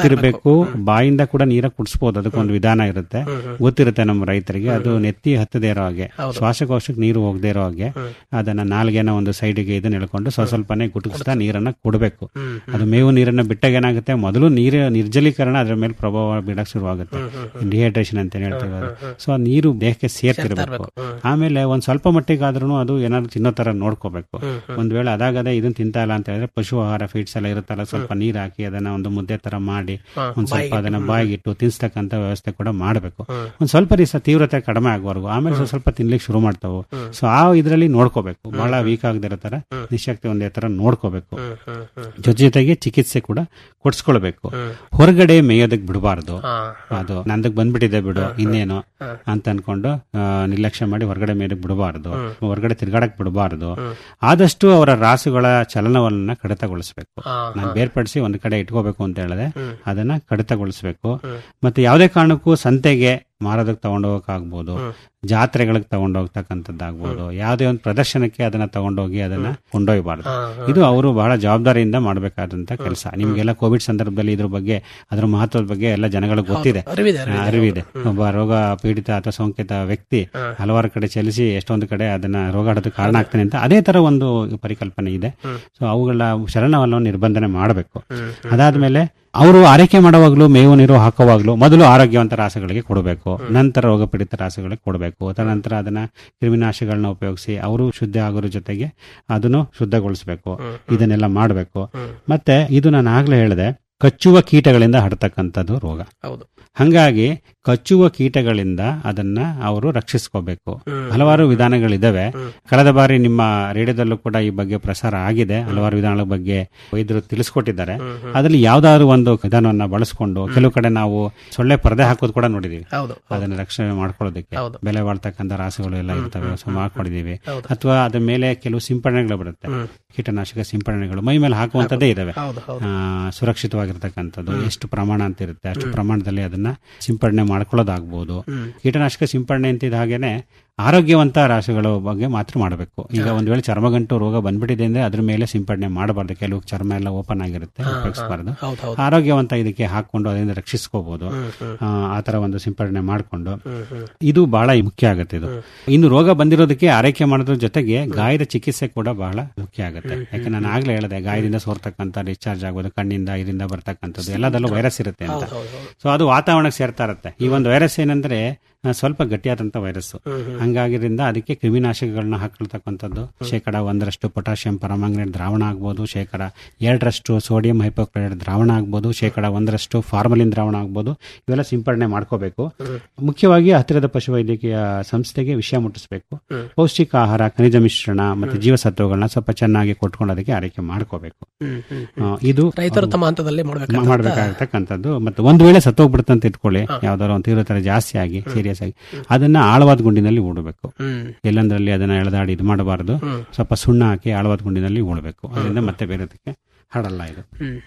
ಗೊತ್ತಿರಬೇಕು ಬಾಯಿಂದ ಕೂಡ ನೀರ ಕುಡಿಸ್ಬೋದು ಅದಕ್ಕೊಂದು ವಿಧಾನ ಇರುತ್ತೆ ಗೊತ್ತಿರುತ್ತೆ ನಮ್ಮ ರೈತರಿಗೆ ಅದು ನೆತ್ತಿ ಹತ್ತದೇ ಇರೋ ಹಾಗೆ ಶ್ವಾಸಕೋಶಕ್ಕೆ ನೀರು ಹೋಗದೇ ಇರೋ ಹಾಗೆ ಅದನ್ನ ನಾಲ್ಗೆನ ಒಂದು ಸೈಡ್ಗೆ ಇದನ್ನ ಎಳ್ಕೊಂಡು ಸ್ವಲ್ಪ ಸ್ವಲ್ಪನೇ ಗುಟುಕಿಸ್ತಾ ನೀರನ್ನ ಕೊಡಬೇಕು ಅದು ಮೇವು ನೀರನ್ನ ಬಿಟ್ಟಾಗ ಏನಾಗುತ್ತೆ ಮೊದಲು ನೀರು ನಿರ್ಜಲೀಕರಣ ಅದ್ರ ಮೇಲೆ ಪ್ರಭಾವ ಬೀಳಕ್ ಶುರುವಾಗುತ್ತೆ ಡಿಹೈಡ್ರೇಷನ್ ಅಂತ ಹೇಳ್ತೀವಿ ಅದು ಸೊ ಆ ನೀರು ದೇಹಕ್ಕೆ ಸೇರ್ತಿರ್ಬೇಕು ಆಮೇಲೆ ಒಂದ್ ಸ್ವಲ್ಪ ಮಟ್ಟಿಗಾದ್ರೂ ಅದು ಏನಾದ್ರು ತಿನ್ನೋ ತರ ನೋಡ್ಕೋಬೇಕು ಒಂದ್ ವೇಳೆ ಅದಾಗದೆ ಇದನ್ನ ತಿಂತಾ ಇಲ್ಲ ಅಂತ ಹೇಳಿದ್ರೆ ಪಶು ಆಹಾರ ಫೀಡ್ಸ್ ಎಲ್ಲ ಇರುತ್ತಲ್ಲ ಸ್ವಲ್ಪ ನೀರ್ ಹಾಕಿ ಅದನ್ನ ಒಂದು ಮುದ್ದೆ ತರ ಮಾಡಿ ಒಂದ್ ಸ್ವಲ್ಪ ಅದನ್ನ ಬಾಯಿಗಿಟ್ಟು ತಿನ್ಸ್ತಕ್ಕಂತ ವ್ಯವಸ್ಥೆ ಕೂಡ ಮಾಡಬೇಕು ಒಂದ್ ಸ್ವಲ್ಪ ದಿವಸ ತೀವ್ರತೆ ಕಡಿಮೆ ಆಗುವವರೆಗೂ ಆಮೇಲೆ ಸ್ವಲ್ಪ ಸ್ವಲ್ಪ ತಿನ್ಲಿಕ್ಕೆ ಶುರು ಮಾಡ್ತಾವು ಸೊ ಆ ಇದ್ರಲ್ಲಿ ನೋಡ್ಕೋಬೇಕು ಬಹಳ ವೀಕ್ ಆಗದಿರೋ ತರ ನಿಶಕ್ತಿ ಒಂದೇ ತರ ನೋಡ್ಕೋಬೇಕು ಜೊತೆ ಜೊತೆಗೆ ಚಿಕಿತ್ಸೆ ಕೂಡ ಕೊಡ್ಸ್ಕೊಳ್ಬೇಕು ಹೊರಗಡೆ ಮೇಯೋದಕ್ ಬಿಡಬಾರ್ದು ಅದು ನಂದಕ್ ಬಂದ್ಬಿಟ್ಟಿದೆ ಬಿಡು ಇನ್ನೇನು ಅಂತ ಅನ್ಕೊಂಡು ಆ, ನಿರ್ಲಕ್ಷ್ಯ ಮಾಡಿ ಹೊರಗಡೆ ಮೇಯದಕ್ ಬಿಡಬಾರ್ದು ಹೊರಗಡೆ ತಿರ್ಗಾಡಕ್ ಬಿಡಬಾರ್ದು ಆದಷ್ಟು ಅವರ ರಾಸುಗಳ ಚಲನವಲನ ಕಡಿತಗೊಳಿಸಬೇಕು ನಾನು ಬೇರ್ಪಡಿಸಿ ಒಂದ್ ಕಡೆ ಇಟ್ಕೋಬೇಕು ಅಂತ ಹೇಳಿದೆ ಅದನ್ನ ಕಡಿತಗೊಳಿಸಬೇಕು ಮತ್ತೆ ಯಾವುದೇ ಕಾರಣಕ್ಕೂ ಸಂತೆಗೆ ಮಾರೋದಕ್ಕೆ ತಗೊಂಡೋಗಕ್ಕಾಗ್ಬೋದು ಜಾತ್ರೆಗಳಿಗೆ ತಗೊಂಡೋಗ್ತಕ್ಕಂಥದ್ದಾಗ್ಬೋದು ಯಾವುದೇ ಒಂದು ಪ್ರದರ್ಶನಕ್ಕೆ ಅದನ್ನ ತಗೊಂಡೋಗಿ ಅದನ್ನ ಕೊಂಡೊಯ್ಯಬಾರ್ದು ಇದು ಅವರು ಬಹಳ ಜವಾಬ್ದಾರಿಯಿಂದ ಮಾಡಬೇಕಾದಂತ ಕೆಲಸ ನಿಮ್ಗೆಲ್ಲ ಕೋವಿಡ್ ಸಂದರ್ಭದಲ್ಲಿ ಇದ್ರ ಬಗ್ಗೆ ಅದರ ಮಹತ್ವದ ಬಗ್ಗೆ ಎಲ್ಲ ಜನಗಳಿಗೆ ಗೊತ್ತಿದೆ ಅರಿವಿದೆ, ಆ, ಅರಿವಿದೆ ಒಬ್ಬ ರೋಗ ಪೀಡಿತ ಅಥವಾ ಸೋಂಕಿತ ವ್ಯಕ್ತಿ ಹಲವಾರು ಕಡೆ ಚಲಿಸಿ ಎಷ್ಟೊಂದು ಕಡೆ ಅದನ್ನ ರೋಗ ಹರಡೋದಕ್ಕೆ ಕಾರಣ ಆಗ್ತಾನೆ ಅಂತ ಅದೇ ತರ ಒಂದು ಪರಿಕಲ್ಪನೆ ಇದೆ ಸೊ ಅವುಗಳ ಚಲನವಲನ ನಿರ್ಬಂಧನೆ ಮಾಡಬೇಕು ಅದಾದ್ಮೇಲೆ ಅವರು ಆರೈಕೆ ಮಾಡುವಾಗಲೂ ಮೇವು ನೀರು ಹಾಕುವಾಗಲೂ ಮೊದಲು ಆರೋಗ್ಯವಂತ ರಾಸುಗಳಿಗೆ ಕೊಡಬೇಕು ನಂತರ ರೋಗ ಪೀಡಿತ ರಾಸುಗಳಿಗೆ ಕೊಡಬೇಕು ತದನಂತರ ಅದನ್ನ ಕ್ರಿಮಿನಾಶಗಳನ್ನ ಉಪಯೋಗಿಸಿ ಅವರು ಶುದ್ಧ ಆಗೋದ್ರ ಜೊತೆಗೆ ಅದನ್ನು ಶುದ್ಧಗೊಳಿಸಬೇಕು ಇದನ್ನೆಲ್ಲ ಮಾಡಬೇಕು ಮತ್ತೆ ಇದು ನಾನು ಆಗ್ಲೇ ಹೇಳಿದೆ ಕಚ್ಚುವ ಕೀಟಗಳಿಂದ ಹರಡ್ತಕ್ಕಂಥದ್ದು ರೋಗ ಹೌದು ಹಂಗಾಗಿ ಕಚ್ಚುವ ಕೀಟಗಳಿಂದ ಅದನ್ನ ಅವರು ರಕ್ಷಿಸ್ಕೋಬೇಕು ಹಲವಾರು ವಿಧಾನಗಳಿದಾವೆ ಕಳೆದ ಬಾರಿ ನಿಮ್ಮ ರೇಡಿಯೋದಲ್ಲೂ ಕೂಡ ಈ ಬಗ್ಗೆ ಪ್ರಸಾರ ಆಗಿದೆ ಹಲವಾರು ವಿಧಾನಗಳ ಬಗ್ಗೆ ವೈದ್ಯರು ತಿಳಿಸ್ಕೊಟ್ಟಿದ್ದಾರೆ ಅದ್ರಲ್ಲಿ ಯಾವ್ದಾದ್ರು ಒಂದು ವಿಧಾನವನ್ನ ಬಳಸ್ಕೊಂಡು ಕೆಲವು ಕಡೆ ನಾವು ಸೊಳ್ಳೆ ಪರದೆ ಹಾಕೋದು ಕೂಡ ನೋಡಿದೀವಿ ಹೌದು ಅದನ್ನ ರಕ್ಷಣೆ ಮಾಡ್ಕೊಳ್ಳೋದಕ್ಕೆ ಬೆಲೆ ಬಾಳ್ತಕ್ಕಂಥ ರಾಸುಗಳು ಎಲ್ಲ ಇರ್ತವೆ ಸೊ ಮಾಡ್ಕೊಂಡಿದೀವಿ ಅಥವಾ ಅದ್ರ ಮೇಲೆ ಕೆಲವು ಸಿಂಪಡಣೆಗಳು ಬರುತ್ತೆ ಕೀಟನಾಶಕ ಸಿಂಪಡಣೆಗಳು ಮೈ ಮೇಲೆ ಹಾಕುವಂತದ್ದೇ ಇದಾವೆ ಹೌದು, ಹೌದು. ಆ, ಸುರಕ್ಷಿತವಾಗಿರ್ತಕ್ಕಂಥದ್ದು ಎಷ್ಟು ಪ್ರಮಾಣ ಅಂತ ಇರುತ್ತೆ ಅಷ್ಟು ಪ್ರಮಾಣದಲ್ಲಿ ಅದನ್ನ ಸಿಂಪಡಣೆ ಮಾಡ್ಕೊಳ್ಳೋದಾಗ್ಬೋದು ಕೀಟನಾಶಕ ಸಿಂಪಡಣೆ ಅಂತಿದ್ದ ಹಾಗೇನೆ ಆರೋಗ್ಯವಂತ ರಾಸುಗಳ ಬಗ್ಗೆ ಮಾತ್ರ ಮಾಡಬೇಕು ಈಗ ಒಂದ್ ವೇಳೆ ಚರ್ಮಗಂಟು ರೋಗ ಬಂದ್ಬಿಟ್ಟಿದೆ ಅಂದ್ರೆ ಅದ್ರ ಮೇಲೆ ಸಿಂಪಡಣೆ ಮಾಡಬಾರ್ದು ಕೆಲವು ಚರ್ಮ ಎಲ್ಲ ಓಪನ್ ಆಗಿರುತ್ತೆ ಉಪಯೋಗಿಸಬಾರ್ದು ಹೌದು, ಹೌದು. ಆರೋಗ್ಯವಂತ ಇದಕ್ಕೆ ಹಾಕೊಂಡು ಅದರಿಂದ ರಕ್ಷಿಸ್ಕೋಬಹುದು ಆ ತರ ಒಂದು ಸಿಂಪಡಣೆ ಮಾಡಿಕೊಂಡು ಇದು ಬಹಳ ಮುಖ್ಯ ಆಗುತ್ತೆ ಇದು ಇನ್ನು ರೋಗ ಬಂದಿರೋದಕ್ಕೆ ಆರೈಕೆ ಮಾಡೋದ್ರ ಜೊತೆಗೆ ಗಾಯದ ಚಿಕಿತ್ಸೆ ಕೂಡ ಬಹಳ ಮುಖ್ಯ ಆಗುತ್ತೆ ಯಾಕೆ ನಾನು ಆಗ್ಲೇ ಹೇಳಿದೆ ಗಾಯದಿಂದ ಸೋರ್ತಕ್ಕಂಥ ಡಿಸ್ಚಾರ್ಜ್ ಆಗೋದು ಕಣ್ಣಿಂದ ಇದರಿಂದ ಬರ್ತಕ್ಕಂಥದ್ದು ಎಲ್ಲದಲ್ಲೂ ವೈರಸ್ ಇರುತ್ತೆ ಅಂತ ಸೊ ಅದು ವಾತಾವರಣಕ್ಕೆ ಸೇರ್ತಾ ಇರುತ್ತೆ ಈ ಒಂದು ವೈರಸ್ ಏನಂದ್ರೆ ಆ, ಸ್ವಲ್ಪ ಗಟ್ಟಿಯಾದಂತ ವೈರಸ್ ಹಂಗಾಗಿರಿಂದ ಅದಕ್ಕೆ ಕ್ರಿಮಿನಾಶಕಗಳನ್ನ ಹಾಕೊಳ್ತಕ್ಕಂಥದ್ದು ಶೇಕಡ ಒಂದರಷ್ಟು ಪೊಟ್ಯಾಷಿಯಂ ಪರಮಾಂಗನೇಟ್ ದ್ರಾವಣ ಆಗ್ಬೋದು ಶೇಕಡ ಎರಡರಷ್ಟು ಸೋಡಿಯಂ ಹೈಪೋಕ್ಲೋರೈಡ್ ದ್ರಾವಣ ಆಗ್ಬೋದು ಶೇಕಡ ಒಂದರಷ್ಟು ಫಾರ್ಮಲಿನ್ ದ್ರಾವಣ ಆಗ್ಬೋದು ಇವೆಲ್ಲ ಸಿಂಪಡಣೆ ಮಾಡ್ಕೋಬೇಕು ಮುಖ್ಯವಾಗಿ ಹತ್ತಿರದ ಪಶುವೈದ್ಯಕೀಯ ಸಂಸ್ಥೆಗೆ ವಿಷಯ ಮುಟ್ಟಿಸಬೇಕು ಪೌಷ್ಟಿಕ ಆಹಾರ ಖನಿಜ ಮಿಶ್ರಣ ಮತ್ತೆ ಜೀವಸತ್ವಗಳನ್ನ ಸ್ವಲ್ಪ ಚೆನ್ನಾಗಿ ಕೊಟ್ಕೊಂಡು ಅದಕ್ಕೆ ಆರೈಕೆ ಮಾಡ್ಕೋಬೇಕು ಆ, ಇದು ರೈತರು ತಮ್ಮ ಹಂತದಲ್ಲಿ ಮಾಡಬೇಕು ಮಾಡಬೇಕಾಗತಕ್ಕಂಥದ್ದು ಮತ್ತೆ ಒಂದು ವೇಳೆ ಸತ್ತೋಗ್ಬಿಡುತ್ತಂತ ಇಟ್ಕೊಳ್ಳಿ ಯಾವ್ದಾದ್ರು ಒಂದು ತೀವ್ರತರ ಜಾಸ್ತಿ ಆಗಿ ಸೀರಿಯಸ್ ಆಗಿ ಅದನ್ನ ಆಳವಾದ ಗುಂಡಿನಲ್ಲಿ ಉಡಬೇಕು ಎಲ್ಲಂದ್ರಲ್ಲಿ ಅದನ್ನ ಎಳೆದಾಡಿ ಇದು ಮಾಡಬಾರದು ಸ್ವಲ್ಪ ಸುಣ್ಣ ಹಾಕಿ ಆಳವಾದ ಗುಂಡಿನಲ್ಲಿ ಉಳಬೇಕು ಅದರಿಂದ ಮತ್ತೆ ಬೇರೆದಕ್ಕೆ ಹರಡಲ್ಲ ಇದು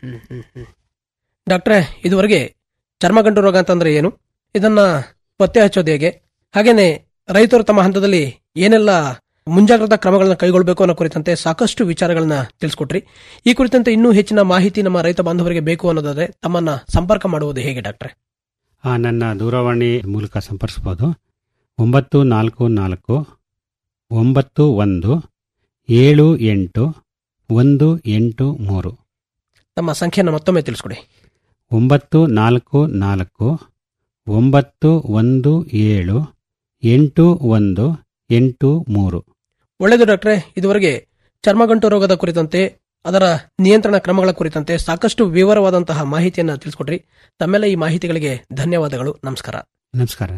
ಡಾಕ್ಟ್ರೆ ಇದುವರೆಗೆ ಚರ್ಮಗಂಟು ರೋಗ ಅಂತಂದ್ರೆ ಏನು ಇದನ್ನ ಪತ್ತೆ ಹಚ್ಚೋದು ಹೇಗೆ ಹಾಗೇನೆ ರೈತರು ತಮ್ಮ ಹಂತದಲ್ಲಿ ಏನೆಲ್ಲ ಮುಂಜಾಗ್ರತಾ ಕ್ರಮಗಳನ್ನ ಕೈಗೊಳ್ಳಬೇಕು ಅನ್ನೋ ಕುರಿತಂತೆ ಸಾಕಷ್ಟು ವಿಚಾರಗಳನ್ನ ತಿಳಿಸ್ಕೊಟ್ರಿ ಈ ಕುರಿತಂತೆ ಇನ್ನೂ ಹೆಚ್ಚಿನ ಮಾಹಿತಿ ನಮ್ಮ ರೈತ ಬಾಂಧವರಿಗೆ ಬೇಕು ಅನ್ನೋದಾದ್ರೆ ತಮ್ಮನ್ನ ಸಂಪರ್ಕ ಮಾಡುವುದು ಹೇಗೆ ಡಾಕ್ಟ್ರೆ ಆ, ನನ್ನ ದೂರವಾಣಿ ಮೂಲಕ ಸಂಪರ್ಕಿಸಬಹುದು ಒಂಬತ್ತು ನಾಲ್ಕು ನಾಲ್ಕು ಒಂಬತ್ತು ಒಂದು ಏಳು ಎಂಟು ಒಂದು ಎಂಟು ಮೂರು ತಮ್ಮ ಸಂಖ್ಯೆಯನ್ನು ಮತ್ತೊಮ್ಮೆ ತಿಳಿಸ್ಕೊಡಿ ಒಂಬತ್ತು ನಾಲ್ಕು ನಾಲ್ಕು ಒಂಬತ್ತು ಒಂದು ಏಳು ಎಂಟು ಒಂದು ಎಂಟು ಮೂರು ಒಳ್ಳೆಯದು ಡಾಕ್ಟ್ರೆ ಇದುವರೆಗೆ ಚರ್ಮಗಂಟು ರೋಗದ ಕುರಿತಂತೆ ಅದರ ನಿಯಂತ್ರಣ ಕ್ರಮಗಳ ಕುರಿತಂತೆ ಸಾಕಷ್ಟು ವಿವರವಾದಂತಹ ಮಾಹಿತಿಯನ್ನು ತಿಳಿಸ್ಕೊಟ್ರಿ ತಮ್ಮೆಲ್ಲ ಈ ಮಾಹಿತಿಗಳಿಗೆ ಧನ್ಯವಾದಗಳು ನಮಸ್ಕಾರ ನಮಸ್ಕಾರ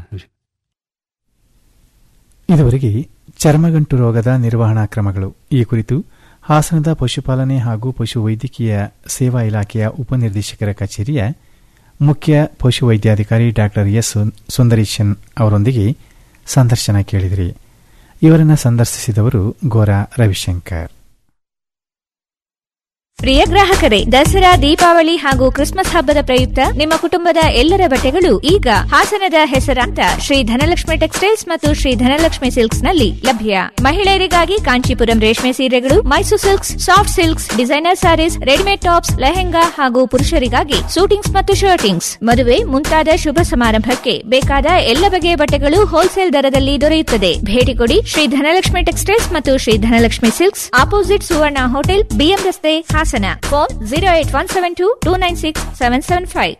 ಇದುವರೆಗೆ ಚರ್ಮಗಂಟು ರೋಗದ ನಿರ್ವಹಣಾ ಕ್ರಮಗಳು ಈ ಕುರಿತು ಹಾಸನದ ಪಶುಪಾಲನೆ ಹಾಗೂ ಪಶು ವೈದ್ಯಕೀಯ ಸೇವಾ ಇಲಾಖೆಯ ಉಪನಿರ್ದೇಶಕರ ಕಚೇರಿಯ ಮುಖ್ಯ ಪಶು ವೈದ್ಯಾಧಿಕಾರಿ ಡಾಕ್ಟರ್ ಎಸ್ ಸುಂದರೀಶನ್ ಅವರೊಂದಿಗೆ ಸಂದರ್ಶನ ಕೇಳಿದಿರಿ ಇವರನ್ನು ಸಂದರ್ಶಿಸಿದವರು ಗೋರಾ ರವಿಶಂಕರ್ ಪ್ರಿಯ ಗ್ರಾಹಕರೇ ದಸರಾ ದೀಪಾವಳಿ ಹಾಗೂ ಕ್ರಿಸ್ಮಸ್ ಹಬ್ಬದ ಪ್ರಯುಕ್ತ ನಿಮ್ಮ ಕುಟುಂಬದ ಎಲ್ಲರ ಬಟ್ಟೆಗಳು ಈಗ ಹಾಸನದ ಹೆಸರಾಂತ ಶ್ರೀ ಧನಲಕ್ಷ್ಮಿ ಟೆಕ್ಸ್ಟೈಲ್ಸ್ ಮತ್ತು ಶ್ರೀ ಧನಲಕ್ಷ್ಮಿ ಸಿಲ್ಕ್ಸ್ ನಲ್ಲಿ ಲಭ್ಯ ಮಹಿಳೆಯರಿಗಾಗಿ ಕಾಂಚೀಪುರಂ ರೇಷ್ಮೆ ಸೀರೆಗಳು Mysuru silks soft silks designer sarees readymade tops lehenga ಹಾಗೂ ಪುರುಷರಿಗಾಗಿ ಸೂಟಿಂಗ್ಸ್ ಮತ್ತು ಶರ್ಟಿಂಗ್ಸ್ ಮದುವೆ ಮುಂತಾದ ಶುಭ ಸಮಾರಂಭಕ್ಕೆ ಬೇಕಾದ ಎಲ್ಲ ಬಗೆಯ ಬಟ್ಟೆಗಳು ಹೋಲ್ಸೇಲ್ ದರದಲ್ಲಿ ದೊರೆಯುತ್ತದೆ ಭೇಟಿ ಕೊಡಿ ಶ್ರೀ ಧನಲಕ್ಷ್ಮಿ ಟೆಕ್ಸ್ಟೈಲ್ಸ್ ಮತ್ತು Shri Dhanalakshmi silks opposite Suvarna hotel BM ರಸ್ತೆ Hassan phone zero eight one seven two two nine six seven seven five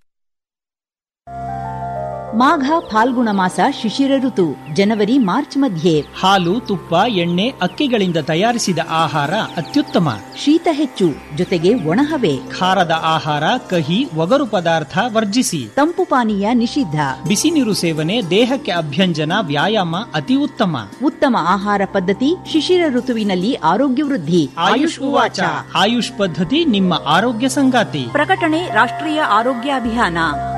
ಮಾಘ ಫಾಲ್ಗುಣ ಮಾಸ ಶಿಶಿರ ಋತು ಜನವರಿ ಮಾರ್ಚ್ ಮಧ್ಯೆ ಹಾಲು ತುಪ್ಪ ಎಣ್ಣೆ ಅಕ್ಕಿಗಳಿಂದ ತಯಾರಿಸಿದ ಆಹಾರ ಅತ್ಯುತ್ತಮ ಶೀತ ಹೆಚ್ಚು ಜೊತೆಗೆ ಒಣಹವೆ ಖಾರದ ಆಹಾರ ಕಹಿ ಒಗರು ಪದಾರ್ಥ ವರ್ಜಿಸಿ ತಂಪು ಪಾನೀಯ ನಿಷಿದ್ಧ ಬಿಸಿ ನೀರು ಸೇವನೆ ದೇಹಕ್ಕೆ ಅಭ್ಯಂಜನ ವ್ಯಾಯಾಮ ಅತಿ ಉತ್ತಮ ಉತ್ತಮ ಆಹಾರ ಪದ್ಧತಿ ಶಿಶಿರ ಋತುವಿನಲ್ಲಿ ಆರೋಗ್ಯ ವೃದ್ಧಿ ಆಯುಷ್ ಉವಾಚ ಆಯುಷ್ ಪದ್ಧತಿ ನಿಮ್ಮ ಆರೋಗ್ಯ ಸಂಗಾತಿ ಪ್ರಕಟಣೆ ರಾಷ್ಟ್ರೀಯ ಆರೋಗ್ಯ ಅಭಿಯಾನ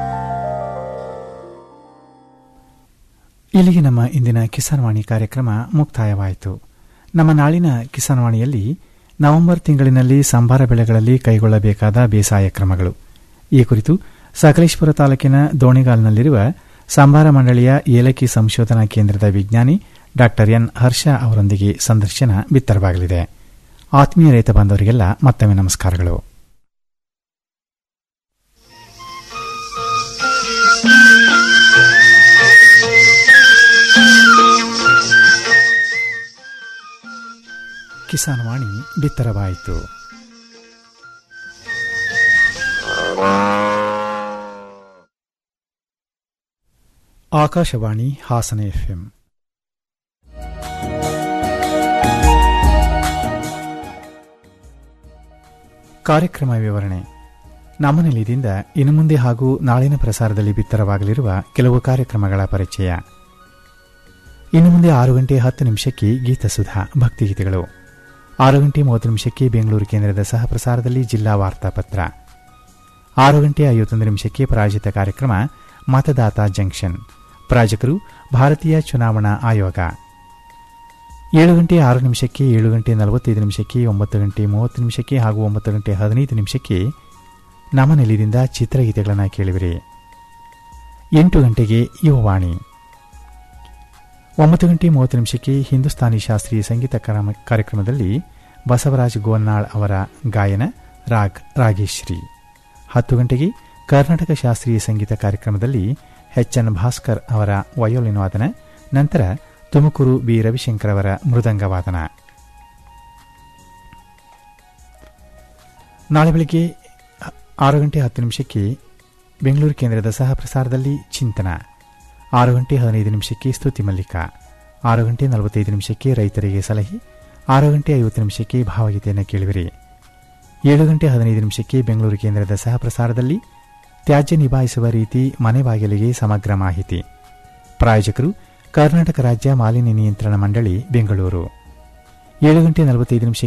ಇಲ್ಲಿಗೆ ನಮ್ಮ ಇಂದಿನ ಕಿಸಾನ್ ವಾಣಿ ಕಾರ್ಯಕ್ರಮ ಮುಕ್ತಾಯವಾಯಿತು ನಮ್ಮ ನಾಳಿನ ಕಿಸಾನ್ ವಾಣಿಯಲ್ಲಿ ನವೆಂಬರ್ ತಿಂಗಳಿನಲ್ಲಿ ಸಂಬಾರ ಬೆಳೆಗಳಲ್ಲಿ ಕೈಗೊಳ್ಳಬೇಕಾದ ಬೇಸಾಯ ಕ್ರಮಗಳು ಈ ಕುರಿತು ಸಕಲೇಶ್ಪುರ ತಾಲೂಕಿನ ದೋಣಿಗಾಲ್ನಲ್ಲಿರುವ ಸಂಬಾರ ಮಂಡಳಿಯ ಏಲಕ್ಕಿ ಸಂಶೋಧನಾ ಕೇಂದ್ರದ ವಿಜ್ಞಾನಿ ಡಾ ಎನ್ ಹರ್ಷ ಅವರೊಂದಿಗೆ ಸಂದರ್ಶನ ಬಿತ್ತರವಾಗಲಿದೆ ಆತ್ಮೀಯ ರೈತ ಬಾಂಧವರಿಗೆಲ್ಲ ಮತ್ತೊಮ್ಮೆ ನಮಸ್ಕಾರಗಳು ಕಿಸಾನ್ ವಾಣಿ ಬಿತ್ತರವಾಯಿತು ಆಕಾಶವಾಣಿ ಹಾಸನ ಎಫ್ಎಂ ಕಾರ್ಯಕ್ರಮ ವಿವರಣೆ ನಮ್ಮ ನಿಲಯದಿಂದ ಇನ್ನು ಮುಂದೆ ಹಾಗೂ ನಾಳಿನ ಪ್ರಸಾರದಲ್ಲಿ ಬಿತ್ತರವಾಗಲಿರುವ ಕೆಲವು ಕಾರ್ಯಕ್ರಮಗಳ ಪರಿಚಯ ಇನ್ನು ಮುಂದೆ ಆರು ಗಂಟೆ ಹತ್ತು ನಿಮಿಷಕ್ಕೆ ಗೀತಸುಧಾ ಭಕ್ತಿಗೀತೆಗಳು ಆರು ಗಂಟೆ ಮೂವತ್ತು ನಿಮಿಷಕ್ಕೆ ಬೆಂಗಳೂರು ಕೇಂದ್ರದ ಸಹ ಪ್ರಸಾರದಲ್ಲಿ ಜಿಲ್ಲಾ ವಾರ್ತಾಪತ್ರ ಆರು ಗಂಟೆ ಐವತ್ತೊಂದು ನಿಮಿಷಕ್ಕೆ ಪರಾಜಿತ ಕಾರ್ಯಕ್ರಮ ಮತದಾತ ಜಂಕ್ಷನ್ ಪ್ರಾಯೋಜಕರು ಭಾರತೀಯ ಚುನಾವಣಾ ಆಯೋಗ ಏಳು ಗಂಟೆ ಆರು ನಿಮಿಷಕ್ಕೆ ಏಳು ಗಂಟೆ ನಲವತ್ತೈದು ನಿಮಿಷಕ್ಕೆ ಒಂಬತ್ತು ಗಂಟೆ ಮೂವತ್ತು ನಿಮಿಷಕ್ಕೆ ಹಾಗೂ ಒಂಬತ್ತು ಗಂಟೆ ಹದಿನೈದು ನಿಮಿಷಕ್ಕೆ ನಮ್ಮ ನೆಲೆಯಿಂದ ಚಿತ್ರಗೀತೆಗಳನ್ನು ಕೇಳಿವಿರಿ ಎಂಟು ಗಂಟೆಗೆ ಯುವವಾಣಿ ಒಂಬತ್ತು ಗಂಟೆ ಮೂವತ್ತು ನಿಮಿಷಕ್ಕೆ ಹಿಂದೂಸ್ತಾನಿ ಶಾಸ್ತ್ರೀಯ ಸಂಗೀತ ಕಾರ್ಯಕ್ರಮದಲ್ಲಿ ಬಸವರಾಜ್ ಗೋನ್ನಾಳ್ ಅವರ ಗಾಯನ ರಾಗ್ ರಾಗೇಶ್ರೀ ಹತ್ತು ಗಂಟೆಗೆ ಕರ್ನಾಟಕ ಶಾಸ್ತ್ರೀಯ ಸಂಗೀತ ಕಾರ್ಯಕ್ರಮದಲ್ಲಿ ಎಚ್ ಎನ್ ಭಾಸ್ಕರ್ ಅವರ ವಯೋಲಿನ್ ವಾದನ ನಂತರ ತುಮಕೂರು ಬಿ ರವಿಶಂಕರ್ ಅವರ ಮೃದಂಗ ವಾದನ ನಾಳೆ ಬೆಳಗ್ಗೆ ಆರು ಗಂಟೆ ಹತ್ತು ನಿಮಿಷಕ್ಕೆ ಬೆಂಗಳೂರು ಕೇಂದ್ರದ ಸಹ ಪ್ರಸಾರದಲ್ಲಿ ಚಿಂತನ ಆರು ಗಂಟೆ ಹದಿನೈದು ನಿಮಿಷಕ್ಕೆ ಸ್ತುತಿ ಮಲ್ಲಿಕ ಆರು ಗಂಟೆ ನಲವತ್ತೈದು ನಿಮಿಷಕ್ಕೆ ರೈತರಿಗೆ ಸಲಹೆ ಆರು ಗಂಟೆ ಐವತ್ತು ನಿಮಿಷಕ್ಕೆ ಭಾವಗೀತೆಯನ್ನು ಕೇಳುವಿರಿ ಏಳು ಗಂಟೆ ಹದಿನೈದು ನಿಮಿಷಕ್ಕೆ ಬೆಂಗಳೂರು ಕೇಂದ್ರದ ಸಹ ಪ್ರಸಾರದಲ್ಲಿ ತ್ಯಾಜ್ಯ ನಿಭಾಯಿಸುವ ರೀತಿ ಮನೆ ಬಾಗಿಲಿಗೆ ಸಮಗ್ರ ಮಾಹಿತಿ ಪ್ರಾಯೋಜಕರು ಕರ್ನಾಟಕ ರಾಜ್ಯ ಮಾಲಿನ್ಯ ನಿಯಂತ್ರಣ ಮಂಡಳಿ ಬೆಂಗಳೂರು ಏಳು ಗಂಟೆ ನಲವತ್ತೈದು ನಿಮಿಷಕ್ಕೆ